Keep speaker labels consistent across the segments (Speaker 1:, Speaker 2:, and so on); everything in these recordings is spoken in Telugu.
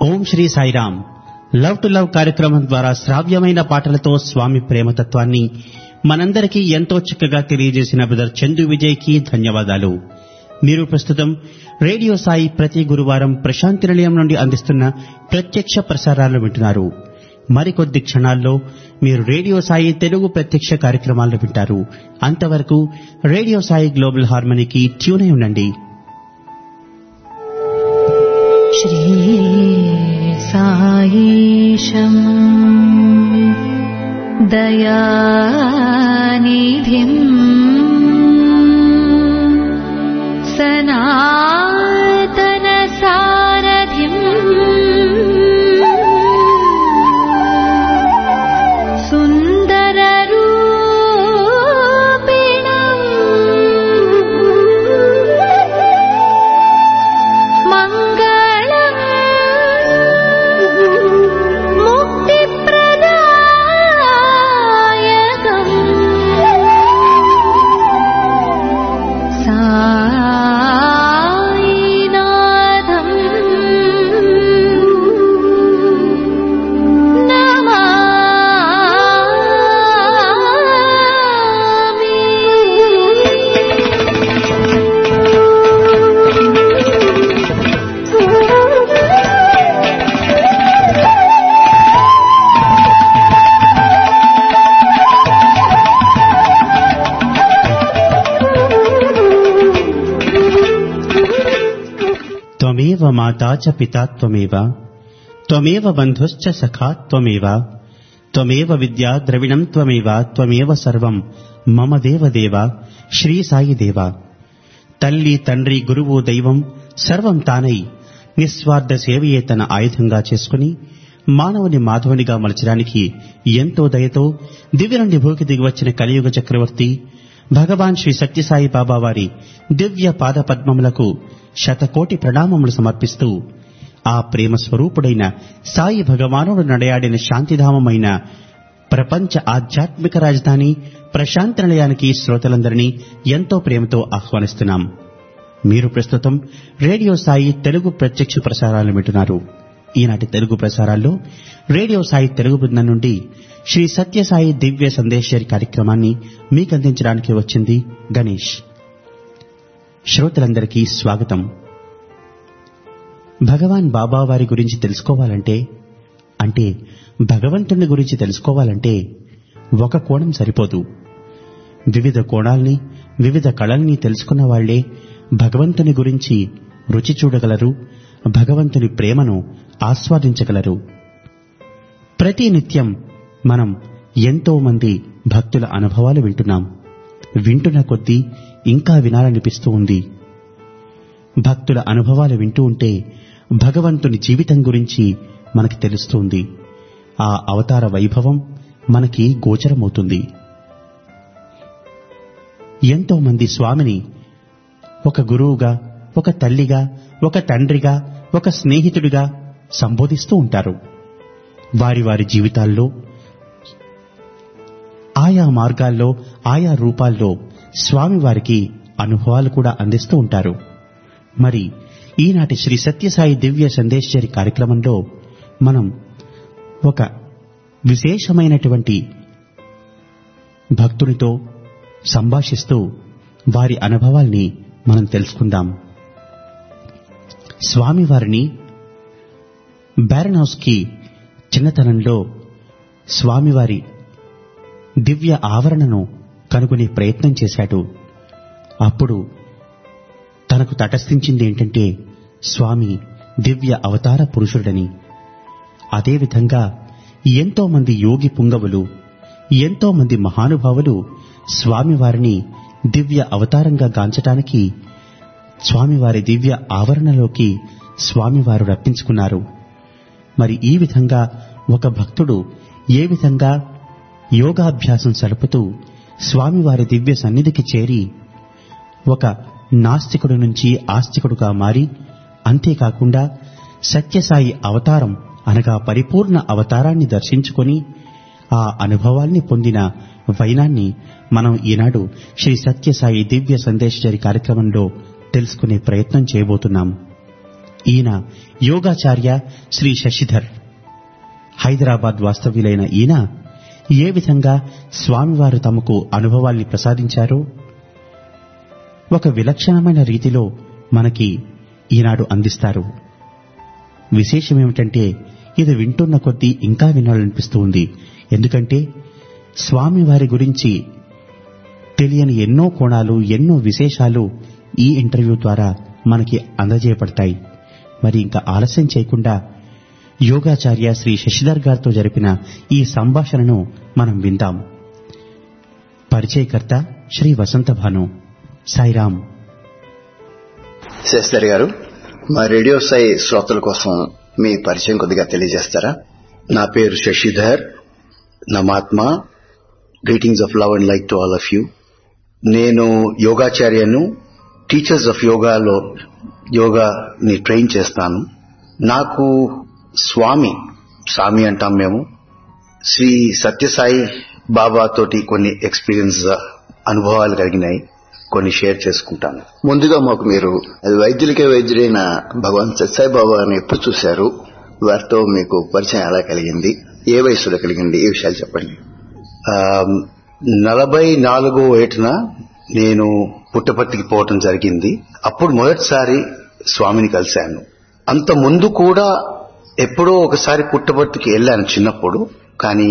Speaker 1: Om Shri Sairam love to love కార్యక్రమం ద్వారా శ్రావ్యమైన పాటలతో స్వామి ప్రేమతత్వాన్ని మనందరికీ ఎంతో చక్కగా తెలియజేసిన బ్రదర్ చందు విజయ్ కి ధన్యవాదాలు మీరు ప్రస్తుతం రేడియో సాయి ప్రతి గురువారం ప్రశాంతి నిలయం నుండి అందిస్తున్న ప్రత్యక్ష ప్రసారాలు వింటున్నారు మరికొద్ది క్షణాల్లో మీరు రేడియో సాయి తెలుగు ప్రత్యక్ష కార్యక్రమాలను వింటారు అంతవరకు రేడియో సాయి గ్లోబల్ హార్మనీకి ట్యూన్ అయి ఉండండి
Speaker 2: श्रीसायीशम् दयानिधिम् सनातनसारथिम् सुन्दररूपिणम् मङ्गलम् मुक्तिप्रदायकम् सायिनाथम्
Speaker 1: త్వమేవ మాతా చ పితా త్వమేవ త్వమేవ బంధుశ్చ సఖా త్వమేవ త్వమేవ విద్యా ద్రవిణం త్వమేవ త్వమేవ సర్వం మమ దేవ దేవ శ్రీ సాయి దేవ తల్లి తండ్రి గురువు దైవం సర్వం తానై నిస్వార్థ సేవయే తన ఆయుధంగా చేసుకుని మానవుని మాధవునిగా మలచడానికి ఎంతో దయతో దివ్య నుండి భూకి దిగివచ్చిన కలియుగ చక్రవర్తి భగవాన్ శ్రీ సత్యసాయి బాబా వారి దివ్య పాద పద్మములకు శతకోటి ప్రణామములు సమర్పిస్తూ ఆ ప్రేమ స్వరూపుడైన సాయి భగవానుడు నడయాడిన శాంతిధామమైన ప్రపంచ ఆధ్యాత్మిక రాజధాని ప్రశాంతి నిలయానికి శ్రోతలందరినీ ఎంతో ప్రేమతో ఆహ్వానిస్తున్నాం మీరు ప్రస్తుతం రేడియో సాయి తెలుగు ప్రత్యక్ష ప్రసారాలు వింటున్నారు ఈనాటి తెలుగు ప్రసారాల్లో రేడియో సాయి తెలుగు బృందం నుండి శ్రీ సత్యసాయి దివ్య సందేశరి కార్యక్రమాన్ని మీకు అందించడానికి వచ్చింది గణేష్ శ్రోతలందరికీ స్వాగతం భగవాన్ బాబా వారి గురించి తెలుసుకోవాలంటే అంటే భగవంతుని గురించి తెలుసుకోవాలంటే ఒక కోణం సరిపోదు వివిధ కోణాల్ని వివిధ కళల్ని తెలుసుకున్న వాళ్లే భగవంతుని గురించి రుచి చూడగలరు భగవంతుని ప్రేమను ఆస్వాదించగలరు ప్రతి నిత్యం మనం ఎంతో మంది భక్తుల అనుభవాలు వింటున్నాం వింటున్న కొద్దీ ఇంకా వినాలనిపిస్తూ ఉంది భక్తుల అనుభవాలు వింటూ ఉంటే భగవంతుని జీవితం గురించి మనకి తెలుస్తుంది ఆ అవతార వైభవం మనకి గోచరమవుతుంది ఎంతో మంది స్వామిని ఒక గురువుగా ఒక తల్లిగా ఒక తండ్రిగా ఒక స్నేహితుడిగా సంబోధిస్తూ ఉంటారు వారి వారి జీవితాల్లో ఆయా మార్గాల్లో ఆయా రూపాల్లో స్వామివారికి అనుభవాలు కూడా అందిస్తూ ఉంటారు మరి ఈనాటి శ్రీ సత్యసాయి దివ్య సందేశ్వరి కార్యక్రమంలో మనం ఒక విశేషమైనటువంటి భక్తునితో సంభాషిస్తూ వారి అనుభవాల్ని మనం తెలుసుకుందాం స్వామివారిని బ్యారనౌస్కి చిన్నతనంలో స్వామివారి దివ్య ఆవరణను కనుగొనే ప్రయత్నం చేశాడు అప్పుడు తనకు తటస్థించింది ఏంటంటే స్వామి దివ్య అవతార పురుషుడని అదేవిధంగా ఎంతో మంది యోగి పుంగవులు ఎంతో మంది మహానుభావులు స్వామివారిని దివ్య అవతారంగా గాంచటానికి స్వామివారి దివ్య ఆవరణలోకి స్వామివారు రప్పించుకున్నారు మరి ఈ విధంగా ఒక భక్తుడు ఏ విధంగా యోగాభ్యాసం సలుపుతూ స్వామివారి దివ్య సన్నిధికి చేరి ఒక నాస్తికుడు నుంచి ఆస్తికుడుగా మారి అంతేకాకుండా సత్యసాయి అవతారం అనగా పరిపూర్ణ అవతారాన్ని దర్శించుకొని ఆ అనుభవాల్ని పొందిన వైనాన్ని మనం ఈనాడు శ్రీ సత్యసాయి దివ్య సందేశరి కార్యక్రమంలో తెలుసుకునే ప్రయత్నం చేయబోతున్నాం ఈయన యోగాచార్య శ్రీ శశిధర్ హైదరాబాద్ వాస్తవ్యులైన ఈయన ఏ విధంగా స్వామివారు తమకు అనుభవాల్ని ప్రసాదించారో ఒక విలక్షణమైన రీతిలో మనకి ఈనాడు అందిస్తారు విశేషమేమిటంటే ఇది వింటున్న కొద్దీ ఇంకా వినాలనిపిస్తూ ఉంది ఎందుకంటే స్వామివారి గురించి తెలియని ఎన్నో కోణాలు ఎన్నో విశేషాలు ఈ ఇంటర్వ్యూ ద్వారా మనకి అందజేయబడతాయి మరి ఇంకా ఆలస్యం చేయకుండా యోగాచార్య శ్రీ శశిధర్ గారితో జరిపిన ఈ సంభాషణను మనం విందాం పరిచయకర్త శ్రీ వసంత భాను సాయిరాం
Speaker 3: శశిధర్ గారు మా రేడియో సాయి శ్రోతల కోసం మీ పరిచయం కొద్దిగా తెలియజేస్తారా నా పేరు శశిధర్ నమాత్మ greetings of love and like to all of you నేను యోగాచార్యను టీచర్స్ ఆఫ్ యోగాలో యోగాని ట్రైన్ చేస్తాను నాకు స్వామి స్వామి అంటాం మేము శ్రీ సత్యసాయి బాబా తోటి కొన్ని ఎక్స్పీరియన్స్ అనుభవాలు కలిగినాయి కొన్ని షేర్ చేసుకుంటాను ముందుగా మాకు మీరు అది వైద్యులకే వైద్యుడైన భగవాన్ సత్యసాయి బాబా అని ఎప్పుడు చూశారు వారితో మీకు పరిచయం ఎలా కలిగింది ఏ వయసులో కలిగింది ఈ విషయాలు చెప్పండి ఆ, నలభై నాలుగో ఏటన నేను పుట్టపర్తికి పోవటం జరిగింది అప్పుడు మొదటిసారి స్వామిని కలిశాను అంత ముందు కూడా ఎప్పుడో ఒకసారి పుట్టపర్తికి వెళ్ళాను చిన్నప్పుడు కానీ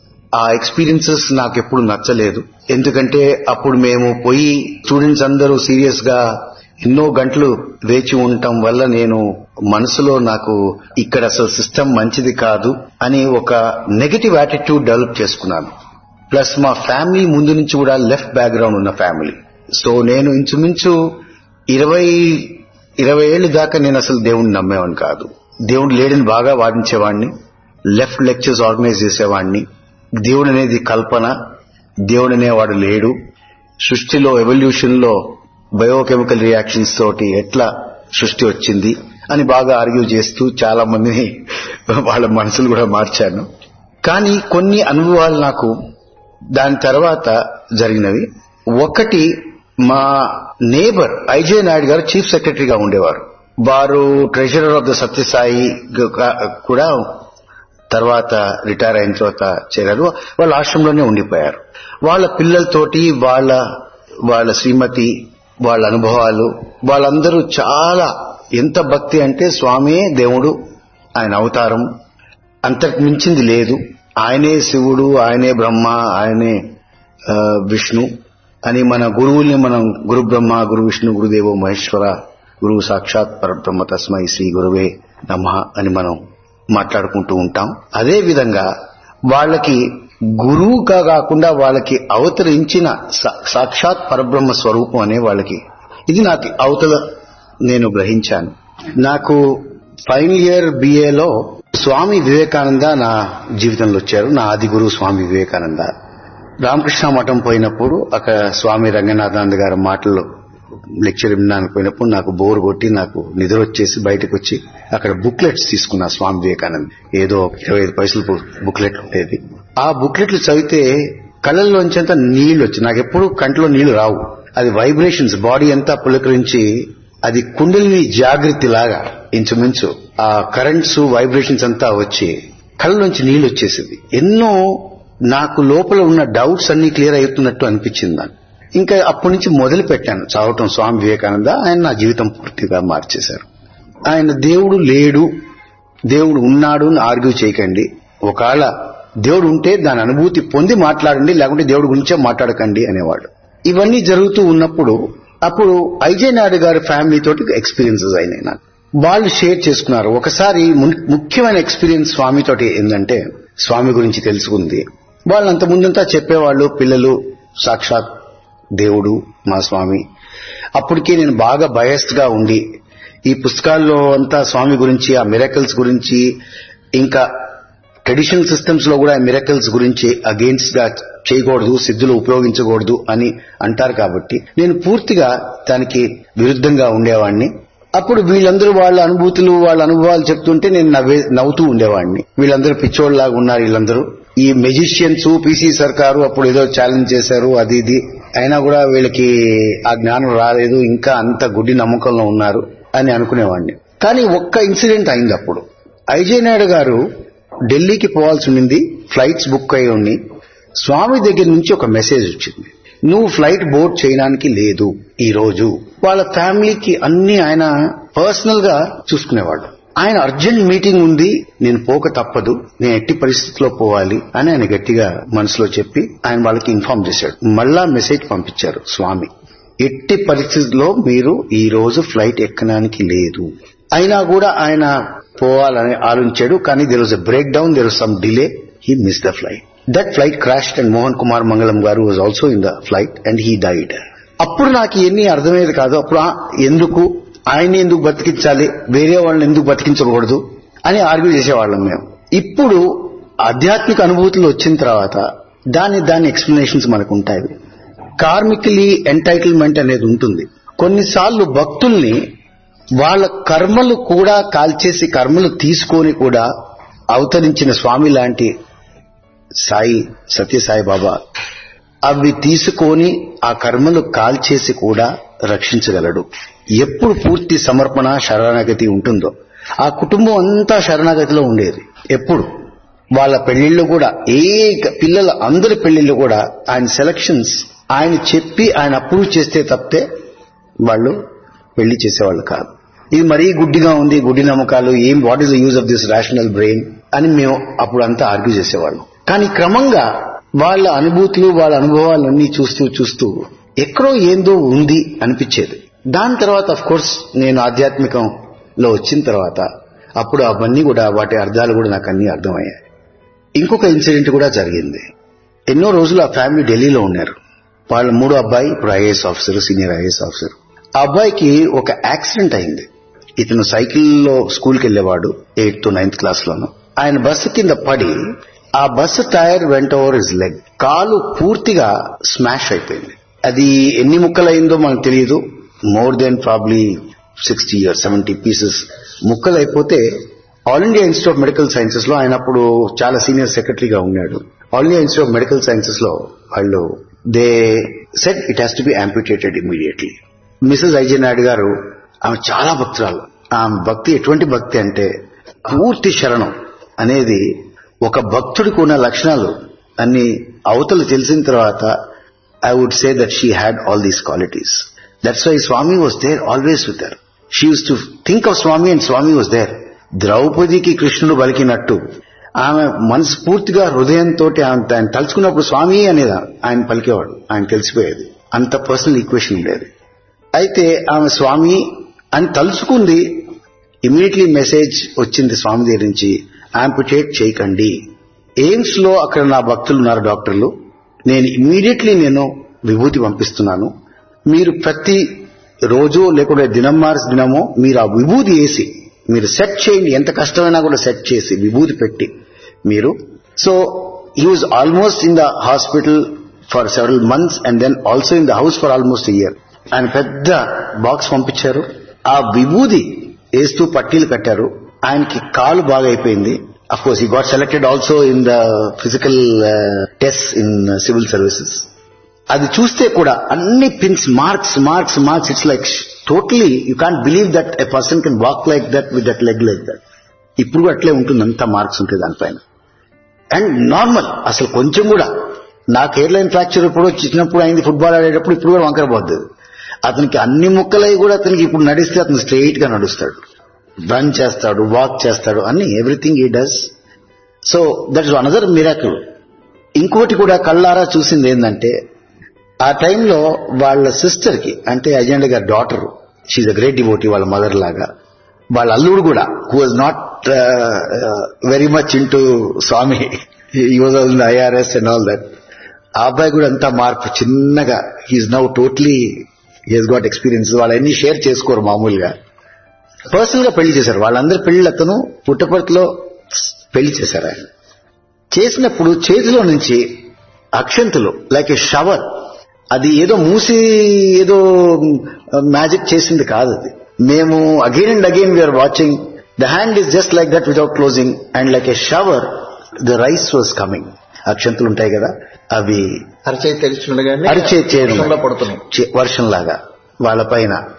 Speaker 3: ఆ ఎక్స్పీరియన్సెస్ నాకు ఎప్పుడు నచ్చలేదు ఎందుకంటే అప్పుడు మేము పోయి స్టూడెంట్స్ అందరూ సీరియస్ గా ఎన్నో గంటలు వేచి ఉండటం వల్ల నేను మనసులో నాకు ఇక్కడ అసలు సిస్టమ్ మంచిది కాదు అని ఒక నెగటివ్ యాటిట్యూడ్ డెవలప్ చేసుకున్నాను ప్లస్ మా ఫ్యామిలీ ముందు నుంచి కూడా లెఫ్ట్ బ్యాక్గ్రౌండ్ ఉన్న ఫ్యామిలీ సో నేను ఇంచుమించు ఇరవై ఇరవై ఏళ్ళు దాకా నేను అసలు దేవుణ్ణి నమ్మేవాడిని కాదు దేవుడు లేడని బాగా వాదించేవాడిని లెఫ్ట్ లెక్చర్స్ ఆర్గనైజ్ చేసేవాడిని దేవుడు అనేది కల్పన దేవుడు అనేవాడు లేడు సృష్టిలో ఎవల్యూషన్ లో బయోకెమికల్ రియాక్షన్స్ తోటి ఎట్లా సృష్టి వచ్చింది అని బాగా ఆర్గ్యూ చేస్తూ చాలా మందిని వాళ్ళ మనసులు కూడా మార్చాను కానీ కొన్ని అనుభవాలు నాకు దాని తర్వాత జరిగినవి ఒకటి మా నేబర్ ఐజే నాయుడు గారు చీఫ్ సెక్రటరీగా ఉండేవారు వారు ట్రెజరర్ ఆఫ్ ద సత్యసాయి గా- కూడా తర్వాత రిటైర్ అయిన తర్వాత చేరారు వాళ్ళ ఆశ్రమంలోనే ఉండిపోయారు వాళ్ళ పిల్లలతోటి వాళ్ళ వాళ్ళ శ్రీమతి వాళ్ళ అనుభవాలు వాళ్ళందరూ చాలా ఎంత భక్తి అంటే స్వామియే దేవుడు ఆయన అవతారం అంతకు మించింది లేదు ఆయనే శివుడు ఆయనే బ్రహ్మ ఆయనే ఆ, విష్ణు అని మన గురువుల్ని మనం గురు బ్రహ్మ గురు విష్ణు గురుదేవో మహేశ్వర గురువు సాక్షాత్ పరబ్రహ్మ తస్మై శ్రీ గురువే నమ అని మనం మాట్లాడుకుంటూ ఉంటాం అదే విధంగా వాళ్ళకి గురువుగా కాకుండా వాళ్ళకి అవతరించిన సా- సాక్షాత్ పరబ్రహ్మ స్వరూపం అనే వాళ్ళకి ఇది నాకు అవతల నేను గ్రహించాను నాకు ఫైనల్ ఇయర్ బిఏలో స్వామి వివేకానంద నా జీవితంలో వచ్చారు నా ఆది గురువు స్వామి వివేకానంద రామకృష్ణ మఠం పోయినప్పుడు అక్కడ స్వామి రంగనాథానంద గారి మాటలు లెక్చర్ వినడానికి పోయినప్పుడు నాకు బోర్ కొట్టి నాకు నిద్ర వచ్చేసి బయటకు వచ్చి అక్కడ బుక్లెట్స్ తీసుకున్నా స్వామి వివేకానంద్ ఏదో ఇరవై ఐదు పైసలు బుక్లెట్ ఉండేది ఆ బుక్లెట్లు చదివితే కళ్ళల్లోంచి నీళ్లు వచ్చి నాకు ఎప్పుడు కంట్లో నీళ్లు రావు అది వైబ్రేషన్స్ బాడీ అంతా పులకరించి అది కుండలిని జాగృతి లాగా ఇంచుమించు ఆ కరెంట్స్ వైబ్రేషన్స్ అంతా వచ్చి కళ్ళలోంచి నీళ్లు వచ్చేసింది ఎన్నో నాకు లోపల ఉన్న డౌట్స్ అన్ని క్లియర్ అవుతున్నట్టు అనిపించింది నాకు ఇంకా అప్పటి నుంచి మొదలు పెట్టాను చదవటం స్వామి వివేకానంద ఆయన నా జీవితం పూర్తిగా మార్చేశారు ఆయన దేవుడు లేడు దేవుడు ఉన్నాడు అని ఆర్గ్యూ చేయకండి ఒకవేళ దేవుడు ఉంటే దాని అనుభూతి పొంది మాట్లాడండి లేకుంటే దేవుడి గురించే మాట్లాడకండి అనేవాడు ఇవన్నీ జరుగుతూ ఉన్నప్పుడు అప్పుడు ఐజే నాయుడు గారి ఫ్యామిలీ తోటి ఎక్స్పీరియన్సెస్ అయినాయి నాకు వాళ్ళు షేర్ చేసుకున్నారు ఒకసారి ము- ముఖ్యమైన ఎక్స్పీరియన్స్ స్వామి తోటి ఏంటంటే స్వామి గురించి తెలుసుకుంది వాళ్ళు అంత ముందంతా చెప్పేవాళ్ళు పిల్లలు సాక్షాత్ దేవుడు మా స్వామి అప్పటికే నేను బాగా బయస్డ్ గా ఉండి ఈ పుస్తకాల్లో అంతా స్వామి గురించి ఆ మిరకల్స్ గురించి ఇంకా ట్రెడిషనల్ సిస్టమ్స్ లో కూడా మిరకల్స్ గురించి అగేన్స్ట్ గా చేయకూడదు సిద్ధులు ఉపయోగించకూడదు అని అంటారు కాబట్టి నేను పూర్తిగా దానికి విరుద్ధంగా ఉండేవాడిని అప్పుడు వీళ్ళందరూ వాళ్ళ అనుభూతులు వాళ్ళ అనుభవాలు చెప్తుంటే నేను నవ్వే నవ్వుతూ ఉండేవాడిని వీళ్ళందరూ పిచ్చోళ్ళలాగా ఉన్నారు వీళ్ళందరూ ఈ మెజిషియన్స్ పీసీ సర్కారు అప్పుడు ఏదో ఛాలెంజ్ చేశారు అది ఇది అయినా కూడా వీళ్ళకి ఆ జ్ఞానం రాలేదు ఇంకా అంత గుడ్డి నమ్మకంలో ఉన్నారు అని అనుకునేవాడిని కానీ ఒక్క ఇన్సిడెంట్ అయింది అప్పుడు ఐజే నాయుడు గారు ఢిల్లీకి పోవాల్సి ఉండింది ఫ్లైట్స్ బుక్ అయి ఉండి స్వామి దగ్గర నుంచి ఒక మెసేజ్ వచ్చింది నువ్వు ఫ్లైట్ బోర్డ్ చేయడానికి లేదు ఈ రోజు వాళ్ళ ఫ్యామిలీకి అన్ని ఆయన పర్సనల్ గా చూసుకునేవాడు ఆయన అర్జెంట్ మీటింగ్ ఉంది నేను పోక తప్పదు నేను ఎట్టి పరిస్థితిలో పోవాలి అని ఆయన గట్టిగా మనసులో చెప్పి ఆయన వాళ్ళకి ఇన్ఫార్మ్ చేశాడు మళ్ళా మెసేజ్ పంపించారు స్వామి ఎట్టి పరిస్థితుల్లో మీరు ఈ రోజు ఫ్లైట్ ఎక్కడానికి లేదు అయినా కూడా ఆయన పోవాలని ఆలోచించాడు కానీ there was a breakdown there was some delay he miss the flight that flight crashed and Mohan Kumar Mangalam garu was also in the flight and he died అప్పుడు నాకు ఇవన్నీ అర్థమయ్యేది కాదు అప్పుడు ఆ, ఎందుకు ఆయన్ని ఎందుకు బతికించాలి వేరే వాళ్ళని ఎందుకు బతికించకూడదు అని ఆర్గ్యూ చేసేవాళ్ళం మేము ఇప్పుడు ఆధ్యాత్మిక అనుభూతులు వచ్చిన తర్వాత దాని దాని ఎక్స్ప్లెనేషన్స్ మనకు ఉంటాయి కార్మికలీ ఎంటైటిల్మెంట్ అనేది ఉంటుంది కొన్నిసార్లు భక్తుల్ని వాళ్ళ కర్మలు కూడా కాల్చేసి కర్మలు తీసుకొని కూడా అవతరించిన స్వామి లాంటి సాయి సత్యసాయి బాబా అవి తీసుకొని ఆ కర్మలు కాల్చేసి కూడా రక్షించగలడు ఎప్పుడు పూర్తి సమర్పణ శరణాగతి ఉంటుందో ఆ కుటుంబం అంతా శరణాగతిలో ఉండేది ఎప్పుడు వాళ్ళ పెళ్లిళ్ళు కూడా ఏ క- పిల్లల అందరి పెళ్లిళ్ళు కూడా ఆయన సెలక్షన్స్ ఆయన చెప్పి ఆయన అప్రూవ్ చేస్తే తప్పితే వాళ్ళు పెళ్లి చేసేవాళ్ళు కాదు ఇది మరీ గుడ్డిగా ఉంది గుడ్డి నమ్మకాలు ఏం what is the use of this rational brain అని మేము అప్పుడు అంతా ఆర్గ్యూ చేసేవాళ్ళం కానీ క్రమంగా వాళ్ళ అనుభూతులు వాళ్ళ అనుభవాలన్నీ చూస్తూ చూస్తూ ఎక్కడో ఏందో ఉంది అనిపించేది దాని తర్వాత అఫ్ కోర్స్ నేను ఆధ్యాత్మికంలో వచ్చిన తర్వాత అప్పుడు అవన్నీ కూడా వాటి అర్థాలు కూడా నాకు అన్ని అర్థమయ్యాయి ఇంకొక ఇన్సిడెంట్ కూడా జరిగింది ఎన్నో రోజులు ఆ ఫ్యామిలీ ఢిల్లీలో ఉన్నారు వాళ్ళ మూడో అబ్బాయి ఇప్పుడు IAS officer senior IAS officer ఆ అబ్బాయికి ఒక యాక్సిడెంట్ అయింది ఇతను సైకిల్లో స్కూల్కి వెళ్ళేవాడు ఎయిత్ టు నైన్త్ క్లాస్ లోను ఆయన బస్సు కింద పడి ఆ bus tyre went over his leg కాలు పూర్తిగా స్మాష్ అయిపోయింది అది ఎన్ని ముక్కలైందో మనకు తెలియదు more than probably sixty years seventy pieces ముక్కలు అయిపోతే All India Institute of Medical Sciences లో ఆయన అప్పుడు చాలా సీనియర్ సెక్రటరీగా ఉన్నాడు All India Institute of Medical Sciences లో వాళ్ళు they set it has to be amputated immediately Mrs I J Naidu garu ఆమె చాలా భక్తురాలు ఆమె భక్తి ఎటువంటి భక్తి అంటే పూర్తి శరణం అనేది ఒక భక్తుడికి ఉన్న లక్షణాలు అన్ని అవతలు తెలిసిన తర్వాత I would say that she had all these qualities that's why Swami was there always with her she used to think of Swami and Swami was there ద్రౌపదికి కృష్ణుడు పలికినట్టు ఆమె మనస్ఫూర్తిగా హృదయంతో ఆయన తలుచుకున్నప్పుడు స్వామి అనేది ఆయన పలికేవాడు ఆయన తెలిసిపోయేది అంత పర్సనల్ ఈక్వేషన్ ఉండేది అయితే ఆమె స్వామి అని తలుచుకుంది ఇమీడియట్లీ మెసేజ్ వచ్చింది స్వామి దగ్గర నుంచి ఆంపిటేట్ చేయకండి ఎయిమ్స్ లో అక్కడ నా భక్తులు ఉన్నారు డాక్టర్లు నేను ఇమీడియట్లీ నేను విభూతి పంపిస్తున్నాను మీరు ప్రతి రోజు లేకుంటే దినం మార్చి దినమో మీరు ఆ విభూతి వేసి మీరు సెట్ చేయండి ఎంత కష్టమైనా కూడా సెట్ చేసి విభూతి పెట్టి మీరు so he was almost in the hospital for several months and then also in the house for almost year ఆయన పెద్ద బాక్స్ పంపించారు ఆ విభూది వేస్తూ పట్టీలు కట్టారు ఆయనకి కాలు బాగా అయిపోయింది of course he got selected also in the physical test in civil services అది చూస్తే కూడా అన్ని pins marks marks marks it's like totally you can't believe that a person can walk like that with that leg like that ఇప్పుడు కూడా అట్లే ఉంటుంది అంత మార్క్స్ ఉంటాయి దానిపైన అండ్ నార్మల్ అసలు కొంచెం కూడా నాకు ఎయిర్లైన్ ఫ్రాక్చర్ ఇప్పుడు చిన్నప్పుడు అయింది ఫుట్బాల్ ఆడేటప్పుడు ఇప్పుడు కూడా వంకర పోద్ది అతనికి అన్ని ముక్కలై కూడా అతనికి ఇప్పుడు నడిస్తే అతను స్ట్రెయిట్ గా నడుస్తాడు రన్ చేస్తాడు వాక్ చేస్తాడు అన్ని everything he does so that is another miracle ఇంకోటి కూడా కళ్ళారా చూసింది ఏంటంటే ఆ టైంలో వాళ్ళ సిస్టర్ కి అంటే అజెండా గారి daughter she a great devotee వాళ్ళ మదర్ లాగా వాళ్ళ అల్లుడు కూడా who was not very much into Swami he was IRS and all that ఆ అబ్బాయి కూడా అంతా మార్పు చిన్నగా he's now totally he's got experience వాళ్ళన్నీ షేర్ చేసుకోరు మామూలుగా పర్సనల్ గా పెళ్లి చేశారు వాళ్ళందరి పెళ్లి అతను పుట్టపర్తిలో పెళ్లి చేశారు ఆయన చేసినప్పుడు చేతిలో నుంచి అక్షంతులు లైక్ ఏ షవర్ అది ఏదో మూసి ఏదో మ్యాజిక్ చేసింది కాదు అది మేము again and again we are watching the hand is just like that without closing and like a shower the rice was coming అక్షంతులు ఉంటాయి కదా అవి
Speaker 4: అరచేయి తెలిసి ఉండగానే
Speaker 3: అరిచే
Speaker 4: వర్షంలో పడుతున్నాయి
Speaker 3: వర్షంలాగా వాళ్ళ పైన